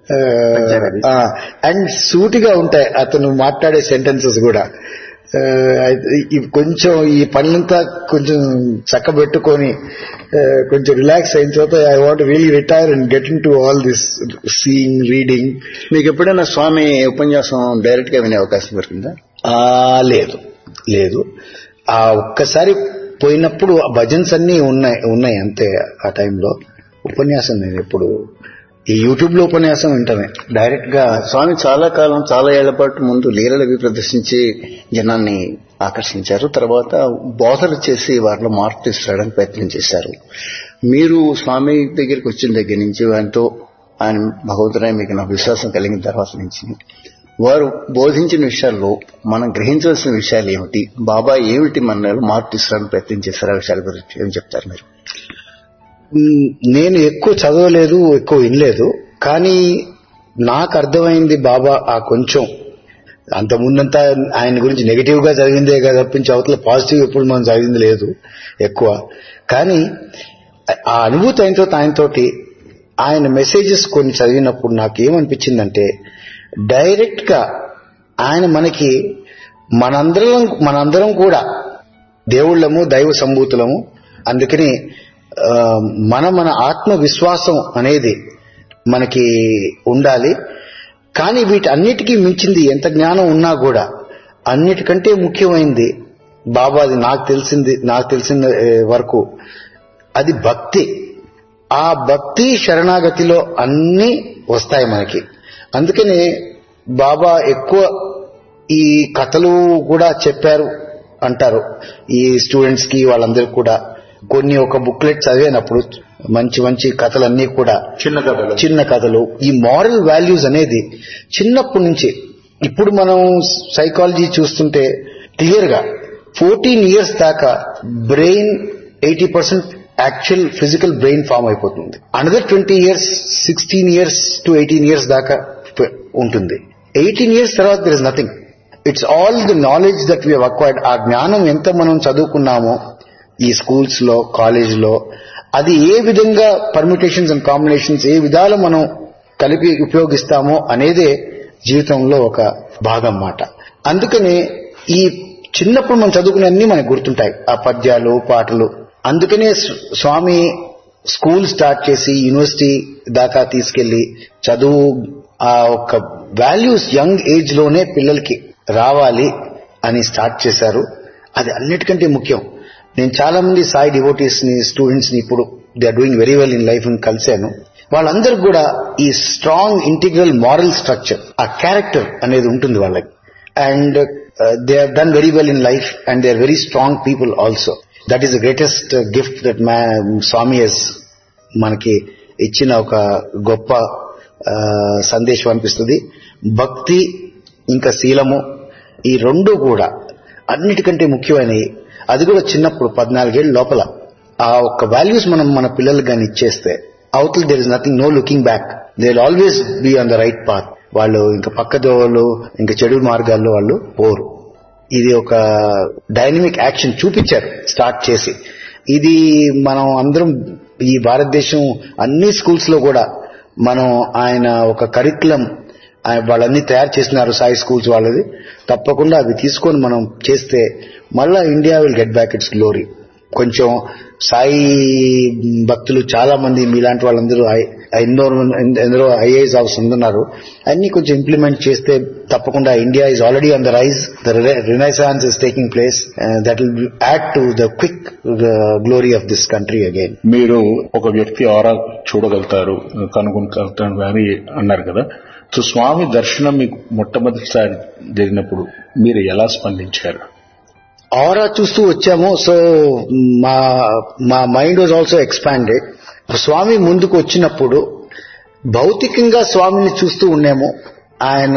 Speaker 4: అండ్ సూటిగా ఉంటాయి అతను మాట్లాడే సెంటెన్సెస్ కూడా ఆ, ఇవి కొంచెం ఈ పనులంతా కొంచెం చక్కబెట్టుకొని ఆ, కొంచెం రిలాక్స్ అయిన తర్వాత I want really retire and get into all this seeing reading
Speaker 3: మీకు ఎప్పుడైనా స్వామి ఉపన్యాసం డైరెక్ట్ గా వినే అవకాశం దొరికిందా
Speaker 4: ఆ, లేదు లేదు ఆ ఒక్కసారి పోయినప్పుడు ఆ భజన్స్ అన్ని ఉన్నాయి ఉన్నాయి అంతే ఆ టైంలో ఉపన్యాసం నేను ఎప్పుడు ఈ యూట్యూబ్ లో ఉపన్యాసం వింటానే
Speaker 3: డైరెక్ట్ గా స్వామి చాలా కాలం చాలా ఏళ్ల పాటు ముందు లీలలవి ప్రదర్శించి జనాన్ని ఆకర్షించారు తర్వాత బోధలు చేసి వారిలో మార్పు తీసుకురావడానికి ప్రయత్నం చేశారు మీరు స్వామి దగ్గరికి వచ్చిన దగ్గర నుంచి ఆయనతో ఆయన భగవంతుడే మీకు నాకు విశ్వాసం కలిగిన తర్వాత నుంచి వారు బోధించిన విషయాల్లో మనం గ్రహించవలసిన విషయాలు ఏమిటి బాబా ఏమిటి మనలో మార్పు తీసుకురావడానికి ప్రయత్నం చేశారు ఆ విషయాల గురించి ఏం చెప్తారు మీరు
Speaker 4: మ్, నేను ఎక్కువ చదవలేదు ఎక్కువ వినలేదు కానీ నాకు అర్థమైంది బాబా ఆ కొంచెం అంత ముందంతా ఆయన గురించి నెగిటివ్ గా చదివిందే కదా తప్పించి అవతల పాజిటివ్ ఎప్పుడు మనం చదివింది లేదు ఎక్కువ కానీ ఆ అనుభూతి అయిన తర్వాత ఆయనతోటి ఆయన మెసేజెస్ కొన్ని చదివినప్పుడు నాకు ఏమనిపించిందంటే డైరెక్ట్ గా ఆయన మనకి మనందరం మనందరం కూడా దేవుళ్ళము దైవ సంభూతులము అందుకని ఆ, మన మన ఆత్మ విశ్వాసం అనేది మనకి ఉండాలి కానీ వీటి అన్నిటికీ మించింది ఎంత జ్ఞానం ఉన్నా కూడా అన్నిటికంటే ముఖ్యమైనది బాబాది నాకు తెలిసింది నాకు తెలిసిన ఏ, వరకు అది భక్తి ఆ భక్తి శరణాగతిలో అన్నీ వస్తాయి మనకి అందుకనే బాబా ఎక్కువ ఈ కథలు కూడా చెప్పారు అంటారు ఈ స్టూడెంట్స్ కి వాళ్ళందరికీ కూడా కొన్ని ఒక బుక్లెట్ చదివినప్పుడు మంచి మంచి కథలన్నీ కూడా
Speaker 5: చిన్న కథలు
Speaker 4: చిన్న కథలు ఈ మారల్ వాల్యూస్ అనేది చిన్నప్పటి నుంచి ఇప్పుడు మనం సైకాలజీ చూస్తుంటే క్లియర్ గా ఫోర్టీన్ ఇయర్స్ దాకా brain eighty percent actual physical brain form అయిపోతుంది another twenty years sixteen years to eighteen years దాకా ప- ఉంటుంది ఎయిటీన్ ఇయర్స్ తర్వాత there is nothing it's all the knowledge that we acquired ఆ జ్ఞానం ఎంత మనం చదువుకున్నామో ఈ స్కూల్స్ లో కాలేజ్ లో అది ఏ విధంగా పర్మిటేషన్స్ అండ్ కాంబినేషన్స్ ఏ విధాలు మనం కలిపి ఉపయోగిస్తామో అనేదే జీవితంలో ఒక భాగం మాట అందుకనే ఈ చిన్నప్పుడు మనం చదువుకునే అన్ని మనకు గుర్తుంటాయి ఆ పద్యాలు పాటలు అందుకనే స్వ- స్వామి స్కూల్ స్టార్ట్ చేసి యూనివర్సిటీ దాకా తీసుకెళ్లి చదువు ఆ ఒక వాల్యూస్ యంగ్ ఏజ్ లోనే పిల్లలకి రావాలి అని స్టార్ట్ చేశారు అది అన్నిటికంటే ముఖ్యం నేను చాలా మంది సాయి డివోటీస్ ని స్టూడెంట్స్ ని ఇప్పుడు they are doing very well in life అని కలిశాను వాళ్ళందరూ కూడా ఈ స్ట్రాంగ్ ఇంటిగ్రల్ మారల్ స్ట్రక్చర్ ఆ క్యారెక్టర్ అనేది ఉంటుంది వాళ్ళకి and they have done very well in life and they are very strong people also that is the greatest gift that మా స్వామి హెస్ మనకి ఇచ్చిన ఒక గొప్ప ఆ, సందేశం అనిపిస్తుంది భక్తి ఇంకా శీలము ఈ రెండు కూడా అన్నిటికంటే ముఖ్యమైనవి అది కూడా చిన్నప్పుడు పద్నాలుగేళ్ళ లోపల ఆ ఒక్క వాల్యూస్ మనం మన పిల్లలకు కానీ ఇచ్చేస్తే అవతల there is nothing no looking back they will always be on the right path వాళ్ళు ఇంకా పక్క దోవలు ఇంకా చెడు మార్గాల్లో వాళ్ళు పోరు ఇది ఒక డైనమిక్ యాక్షన్ చూపించారు స్టార్ట్ చేసి ఇది మనం అందరం ఈ భారతదేశం అన్ని స్కూల్స్ లో కూడా మనం ఆయన ఒక కరికులం వాళ్ళన్నీ తయారు చేసినారు సాయి స్కూల్స్ వాళ్ళది తప్పకుండా అవి తీసుకొని మనం చేస్తే మళ్ళా India will get back its glory కొంచెం సాయి భక్తులు చాలా మంది మీలాంటి వాళ్ళందరూ ఐ- ఎన్నో ఎందరో ఐఏఎస్ ఆఫీసర్స్ ఉన్నారు అన్ని కొంచెం ఇంప్లిమెంట్ చేస్తే తప్పకుండా India is already on the rise the renaissance is taking place that will add to the quick glory of this country again
Speaker 5: మీరు ఒక వ్యక్తి ఆరా చూడగలుగుతారు కనుగొనగలుగుతారు అని అన్నారు కదా సో స్వామి దర్శనం మీకు మొట్టమొదటిసారి జరిగినప్పుడు మీరు ఎలా స్పందించారు
Speaker 4: ఆరా చూస్తూ వచ్చాము సో మా మా mind was also expanded Swami ముందుకు వచ్చినప్పుడు భౌతికంగా స్వామిని చూస్తూ ఉన్నాము ఆయన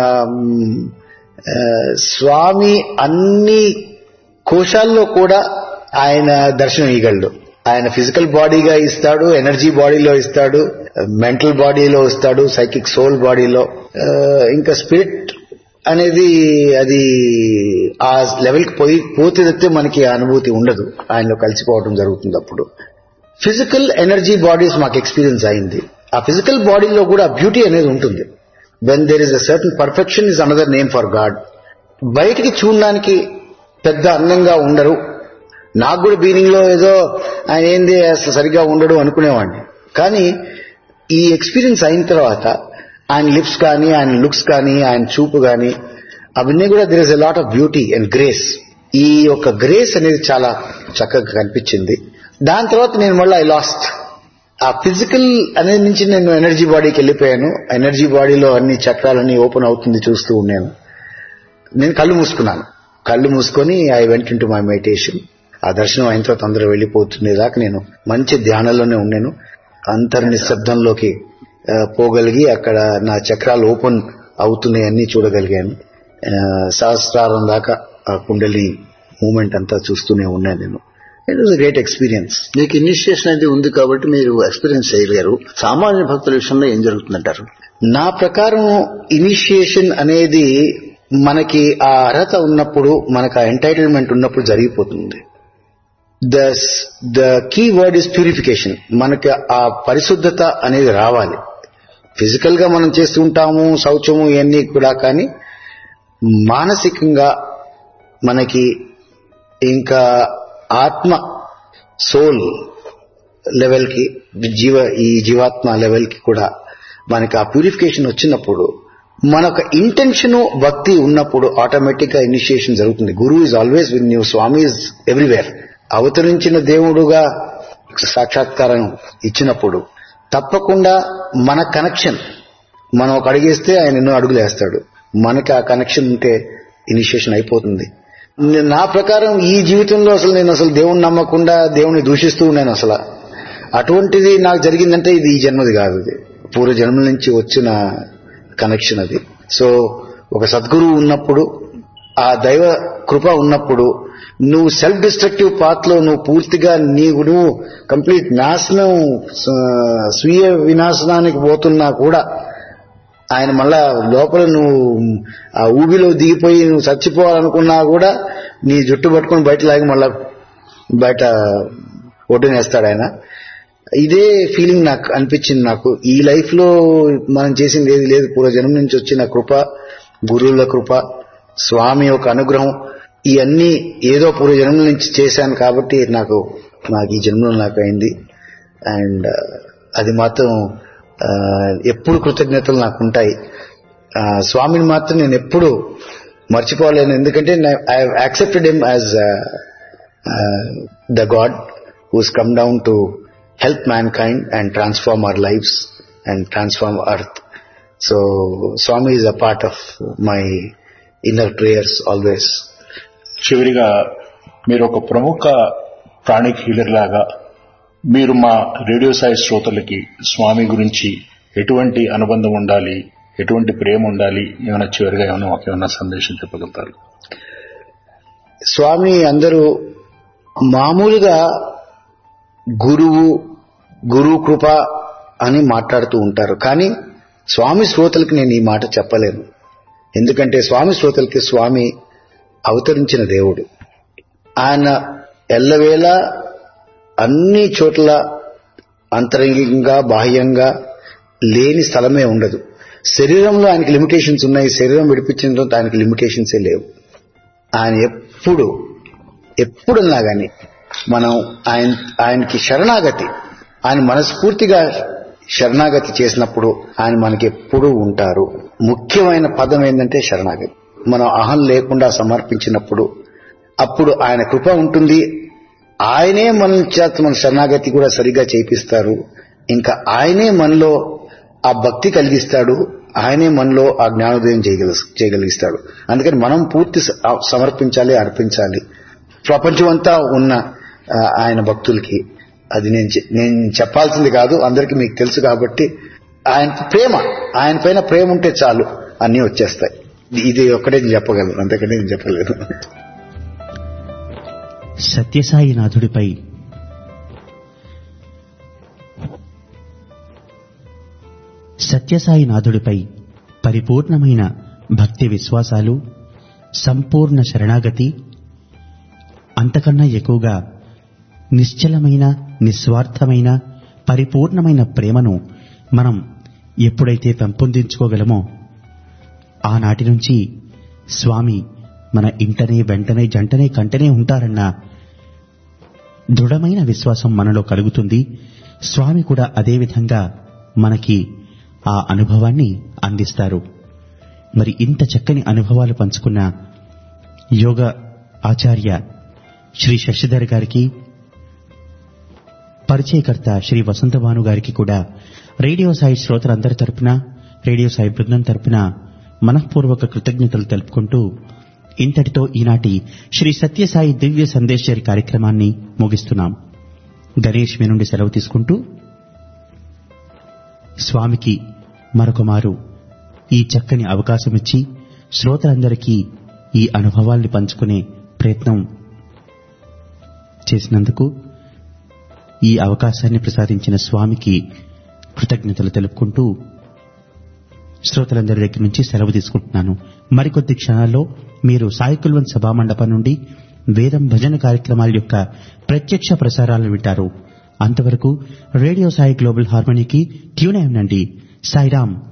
Speaker 4: మ్, ఆ, స్వామి అన్ని కోశాల్లో కూడా ఆయన దర్శనం ఇవ్వగలడు ఆయన ఫిజికల్ బాడీగా ఇస్తాడు ఎనర్జీ బాడీలో ఇస్తాడు మెంటల్ బాడీలో ఇస్తాడు సైకిక్ సోల్ బాడీలో ఆ, ఇంకా స్పిరిట్ అనేది అది ఆ లెవెల్కి పోయి పోతే తప్పితే మనకి ఆ అనుభూతి ఉండదు ఆయనలో కలిసిపోవడం జరుగుతుంది అప్పుడు ఫిజికల్ ఎనర్జీ బాడీస్ మాకు ఎక్స్పీరియన్స్ అయింది ఆ ఫిజికల్ బాడీలో కూడా బ్యూటీ అనేది ఉంటుంది when there is a certain perfection is another name for God బయటికి చూడడానికి పెద్ద అందంగా ఉండరు నాకు కూడా బీనింగ్ లో ఏదో ఆయన ఏంది అసలు సరిగ్గా ఉండడు అనుకునేవాడిని కానీ ఈ ఎక్స్పీరియన్స్ అయిన తర్వాత ఆయన లిప్స్ కానీ ఆయన లుక్స్ కానీ ఆయన చూపు కానీ అవన్నీ కూడా there is a lot of beauty and grace ఈ యొక్క గ్రేస్ అనేది చాలా చక్కగా కనిపించింది దాని తర్వాత నేను మళ్ళీ ఐ లాస్ట్ ఆ ఫిజికల్ అనేది నుంచి నేను ఎనర్జీ బాడీకి వెళ్ళిపోయాను ఎనర్జీ బాడీలో అన్ని చక్రాలన్నీ ఓపెన్ అవుతుంది చూస్తూ ఉన్నాను నేను కళ్ళు మూసుకున్నాను కళ్ళు మూసుకొని I went into my meditation ఆ దర్శనం అయిన తర్వాత అందరూ వెళ్ళిపోతుండేదాకా నేను మంచి ధ్యానంలోనే ఉన్నాను అంతర్ నిశ్శబ్దంలోకి ఆ, పోగలిగి అక్కడ నా చక్రాలు ఓపెన్ అవుతున్నాయి అన్ని చూడగలిగాను ఆ, సహస్రారం దాకా ఆ కుండలి మూమెంట్ అంతా చూస్తూనే ఉన్నాను నేను ఇట్ వాజ్ గ్రేట్ ఎక్స్పీరియన్స్
Speaker 3: మీకు ఇనిషియేషన్ అనేది ఉంది కాబట్టి మీరు ఎక్స్పీరియన్స్ చేయగలరు సామాన్య భక్తుల విషయంలో ఏం జరుగుతుందంటారు
Speaker 4: నా ప్రకారం ఇనిషియేషన్ అనేది మనకి ఆ అర్హత ఉన్నప్పుడు మనకు ఆ ఎంటైటిల్మెంట్ ఉన్నప్పుడు జరిగిపోతుంది the the key word is purification మనకి ఆ పరిశుద్ధత అనేది రావాలి ఫిజికల్ గా మనం చేస్తూ ఉంటాము శౌచము ఇవన్నీ కూడా కానీ మానసికంగా మనకి ఇంకా ఆత్మ సోల్ లెవెల్ కి జీవ ఈ జీవాత్మ లెవెల్ కి కూడా మనకి ఆ ప్యూరిఫికేషన్ వచ్చినప్పుడు మనొక ఇంటెన్షన్ భక్తి ఉన్నప్పుడు ఆటోమేటిక్ గా ఇనిషియేషన్ జరుగుతుంది guru is always with you Swami is everywhere అవతరించిన దేవుడుగా సాక్షాత్కారం ఇచ్చినప్పుడు తప్పకుండా మన కనెక్షన్ మనం ఒక అడిగేస్తే ఆయన ఎన్నో అడుగులు వేస్తాడు మనకి ఆ కనెక్షన్ ఉంటే ఇనిషియేషన్ అయిపోతుంది నే- నా ప్రకారం ఈ జీవితంలో అసలు నేను అసలు దేవుణ్ణి నమ్మకుండా దేవుణ్ణి దూషిస్తూ ఉన్నాను అసలు అటువంటిది నాకు జరిగిందంటే ఇది ఈ జన్మది కాదు ఇది పూర్వ జన్మల నుంచి వచ్చిన కనెక్షన్ అది సో ఒక సద్గురువు ఉన్నప్పుడు ఆ దైవ కృప ఉన్నప్పుడు నువ్వు సెల్ఫ్ డిస్ట్రక్టివ్ పాత్ లో నువ్వు పూర్తిగా నీవు నువ్వు కంప్లీట్ నాశనం స- స్వీయ వినాశనానికి పోతున్నా కూడా ఆయన మళ్ళా లోపల నువ్వు ఆ ఊబిలో దిగిపోయి నువ్వు చచ్చిపోవాలనుకున్నా కూడా నీ జుట్టు పట్టుకొని బయట లాగి మళ్ళా బయట ఒడ్డునేస్తాడు ఆయన ఇదే ఫీలింగ్ నాకు అనిపించింది నాకు ఈ లైఫ్ లో మనం చేసింది ఏది లేదు పూర్వజన్మ నుంచి వచ్చిన కృప గురువుల కృప స్వామి యొక్క అనుగ్రహం ఇవన్నీ ఏదో పూర్వజన్మ నుంచి చేశాను కాబట్టి నాకు నాకు ఈ జన్మలో నాకు అయింది అండ్ అది మాత్రం ఆ, ఎప్పుడు కృతజ్ఞతలు నాకు ఉంటాయి ఆ, స్వామిని మాత్రం నేను ఎప్పుడు మర్చిపోలేను ఎందుకంటే I accepted him as the God who's come down to help mankind and transform our lives and transform earth so Swami is a part of my inner prayers always
Speaker 5: చివరిగా మీరు ఒక ప్రముఖ ప్రాణిక్ హీలర్ లాగా మీరు మా రేడియో సాయి శ్రోతలకి స్వామి గురించి ఎటువంటి అనుబంధం ఉండాలి ఎటువంటి ప్రేమ ఉండాలి ఏమైనా చివరిగా ఏమైనా మాకు ఏమైనా సందేశం చెప్పగలుగుతారు
Speaker 4: స్వామి అందరూ మామూలుగా గురువు గురువు కృప అని మాట్లాడుతూ ఉంటారు కానీ స్వామి శ్రోతలకి నేను ఈ మాట చెప్పలేను ఎందుకంటే స్వామి శ్రోతలకి స్వామి అవతరించిన దేవుడు ఆయన ఎల్లవేళ అన్ని చోట్ల అంతరంగికంగా బాహ్యంగా లేని స్థలమే ఉండదు శరీరంలో ఆయనకి లిమిటేషన్స్ ఉన్నాయి శరీరం విడిపించడంతో ఆయనకి లిమిటేషన్సే లేవు ఆయన ఎప్పుడు ఎప్పుడున్నా గాని మనం ఆయన ఆయనకి శరణాగతి ఆయన మనస్ఫూర్తిగా శరణాగతి చేసినప్పుడు ఆయన మనకి ఎప్పుడూ ఉంటారు ముఖ్యమైన పదం ఏంటంటే శరణాగతి మనం అహం లేకుండా సమర్పించినప్పుడు అప్పుడు ఆయన కృప ఉంటుంది ఆయనే మన చేత మన శరణాగతి కూడా సరిగా చేపిస్తారు ఇంకా ఆయనే మనలో ఆ భక్తి కలిగిస్తాడు ఆయనే మనలో ఆ జ్ఞానోదయం చేయగల చేయగలిగిస్తాడు అందుకని మనం పూర్తి స- ఆ సమర్పించాలి అర్పించాలి ప్రపంచం అంతా ఉన్న ఆ, ఆయన భక్తులకి అది నేను చె- నేను చెప్పాల్సింది కాదు అందరికీ మీకు తెలుసు కాబట్టి ఆయన ప్రేమ ఆయన పైన ప్రేమ ఉంటే చాలు అన్నీ వచ్చేస్తాయి ఇది ఒక్కటే నేను చెప్పగలను అంతకంటే నేను చెప్పలేను
Speaker 1: సత్యసాయినాథుడిపై సత్యసాయి నాథుడిపై పరిపూర్ణమైన భక్తి విశ్వాసాలు సంపూర్ణ శరణాగతి అంతకన్నా ఎక్కువగా నిశ్చలమైన నిస్వార్థమైన పరిపూర్ణమైన ప్రేమను మనం ఎప్పుడైతే పెంపొందించుకోగలమో ఆనాటి నుంచి స్వామి మన ఇంటనే వెంటనే జంటనే కంటనే ఉంటారన్న దృఢమైన విశ్వాసం మనలో కలుగుతుంది స్వామి కూడా అదే విధంగా మనకి ఆ అనుభవాన్ని అందిస్తారు మరి ఇంత చక్కని అనుభవాలు పంచుకున్న యోగ ఆచార్య శ్రీ శశిధర్ గారికి పరిచయకర్త శ్రీ వసంతభాను గారికి కూడా రేడియో సాయి శ్రోతలందరి తరపున రేడియో సాయి బృందం తరపున మనఃపూర్వక కృతజ్ఞతలు తెలుపుకుంటూ ఇంతటితో ఈనాటి శ్రీ సత్యసాయి దివ్య సందేశరి కార్యక్రమాన్ని ముగిస్తున్నాం గణేష్ మీ నుండి సెలవు తీసుకుంటూ స్వామికి మరొక మారు ఈ చక్కని అవకాశం ఇచ్చి శ్రోతలందరికీ ఈ అనుభవాల్ని పంచుకునే ప్రయత్నం చేసినందుకు ఈ అవకాశాన్ని ప్రసాదించిన స్వామికి కృతజ్ఞతలు తెలుపుకుంటూ శ్రోతలందరి దగ్గర నుంచి సెలవు తీసుకుంటున్నాను మరికొద్ది క్షణాల్లో మీరు సాయి కుల్వన్ సభామండపం నుండి వేదం భజన కార్యక్రమాల యొక్క ప్రత్యక్ష ప్రసారాలను వింటారు అంతవరకు రేడియో సాయి గ్లోబల్ హార్మనీకి ట్యూన్ అయి ఉండండి సాయిరామ్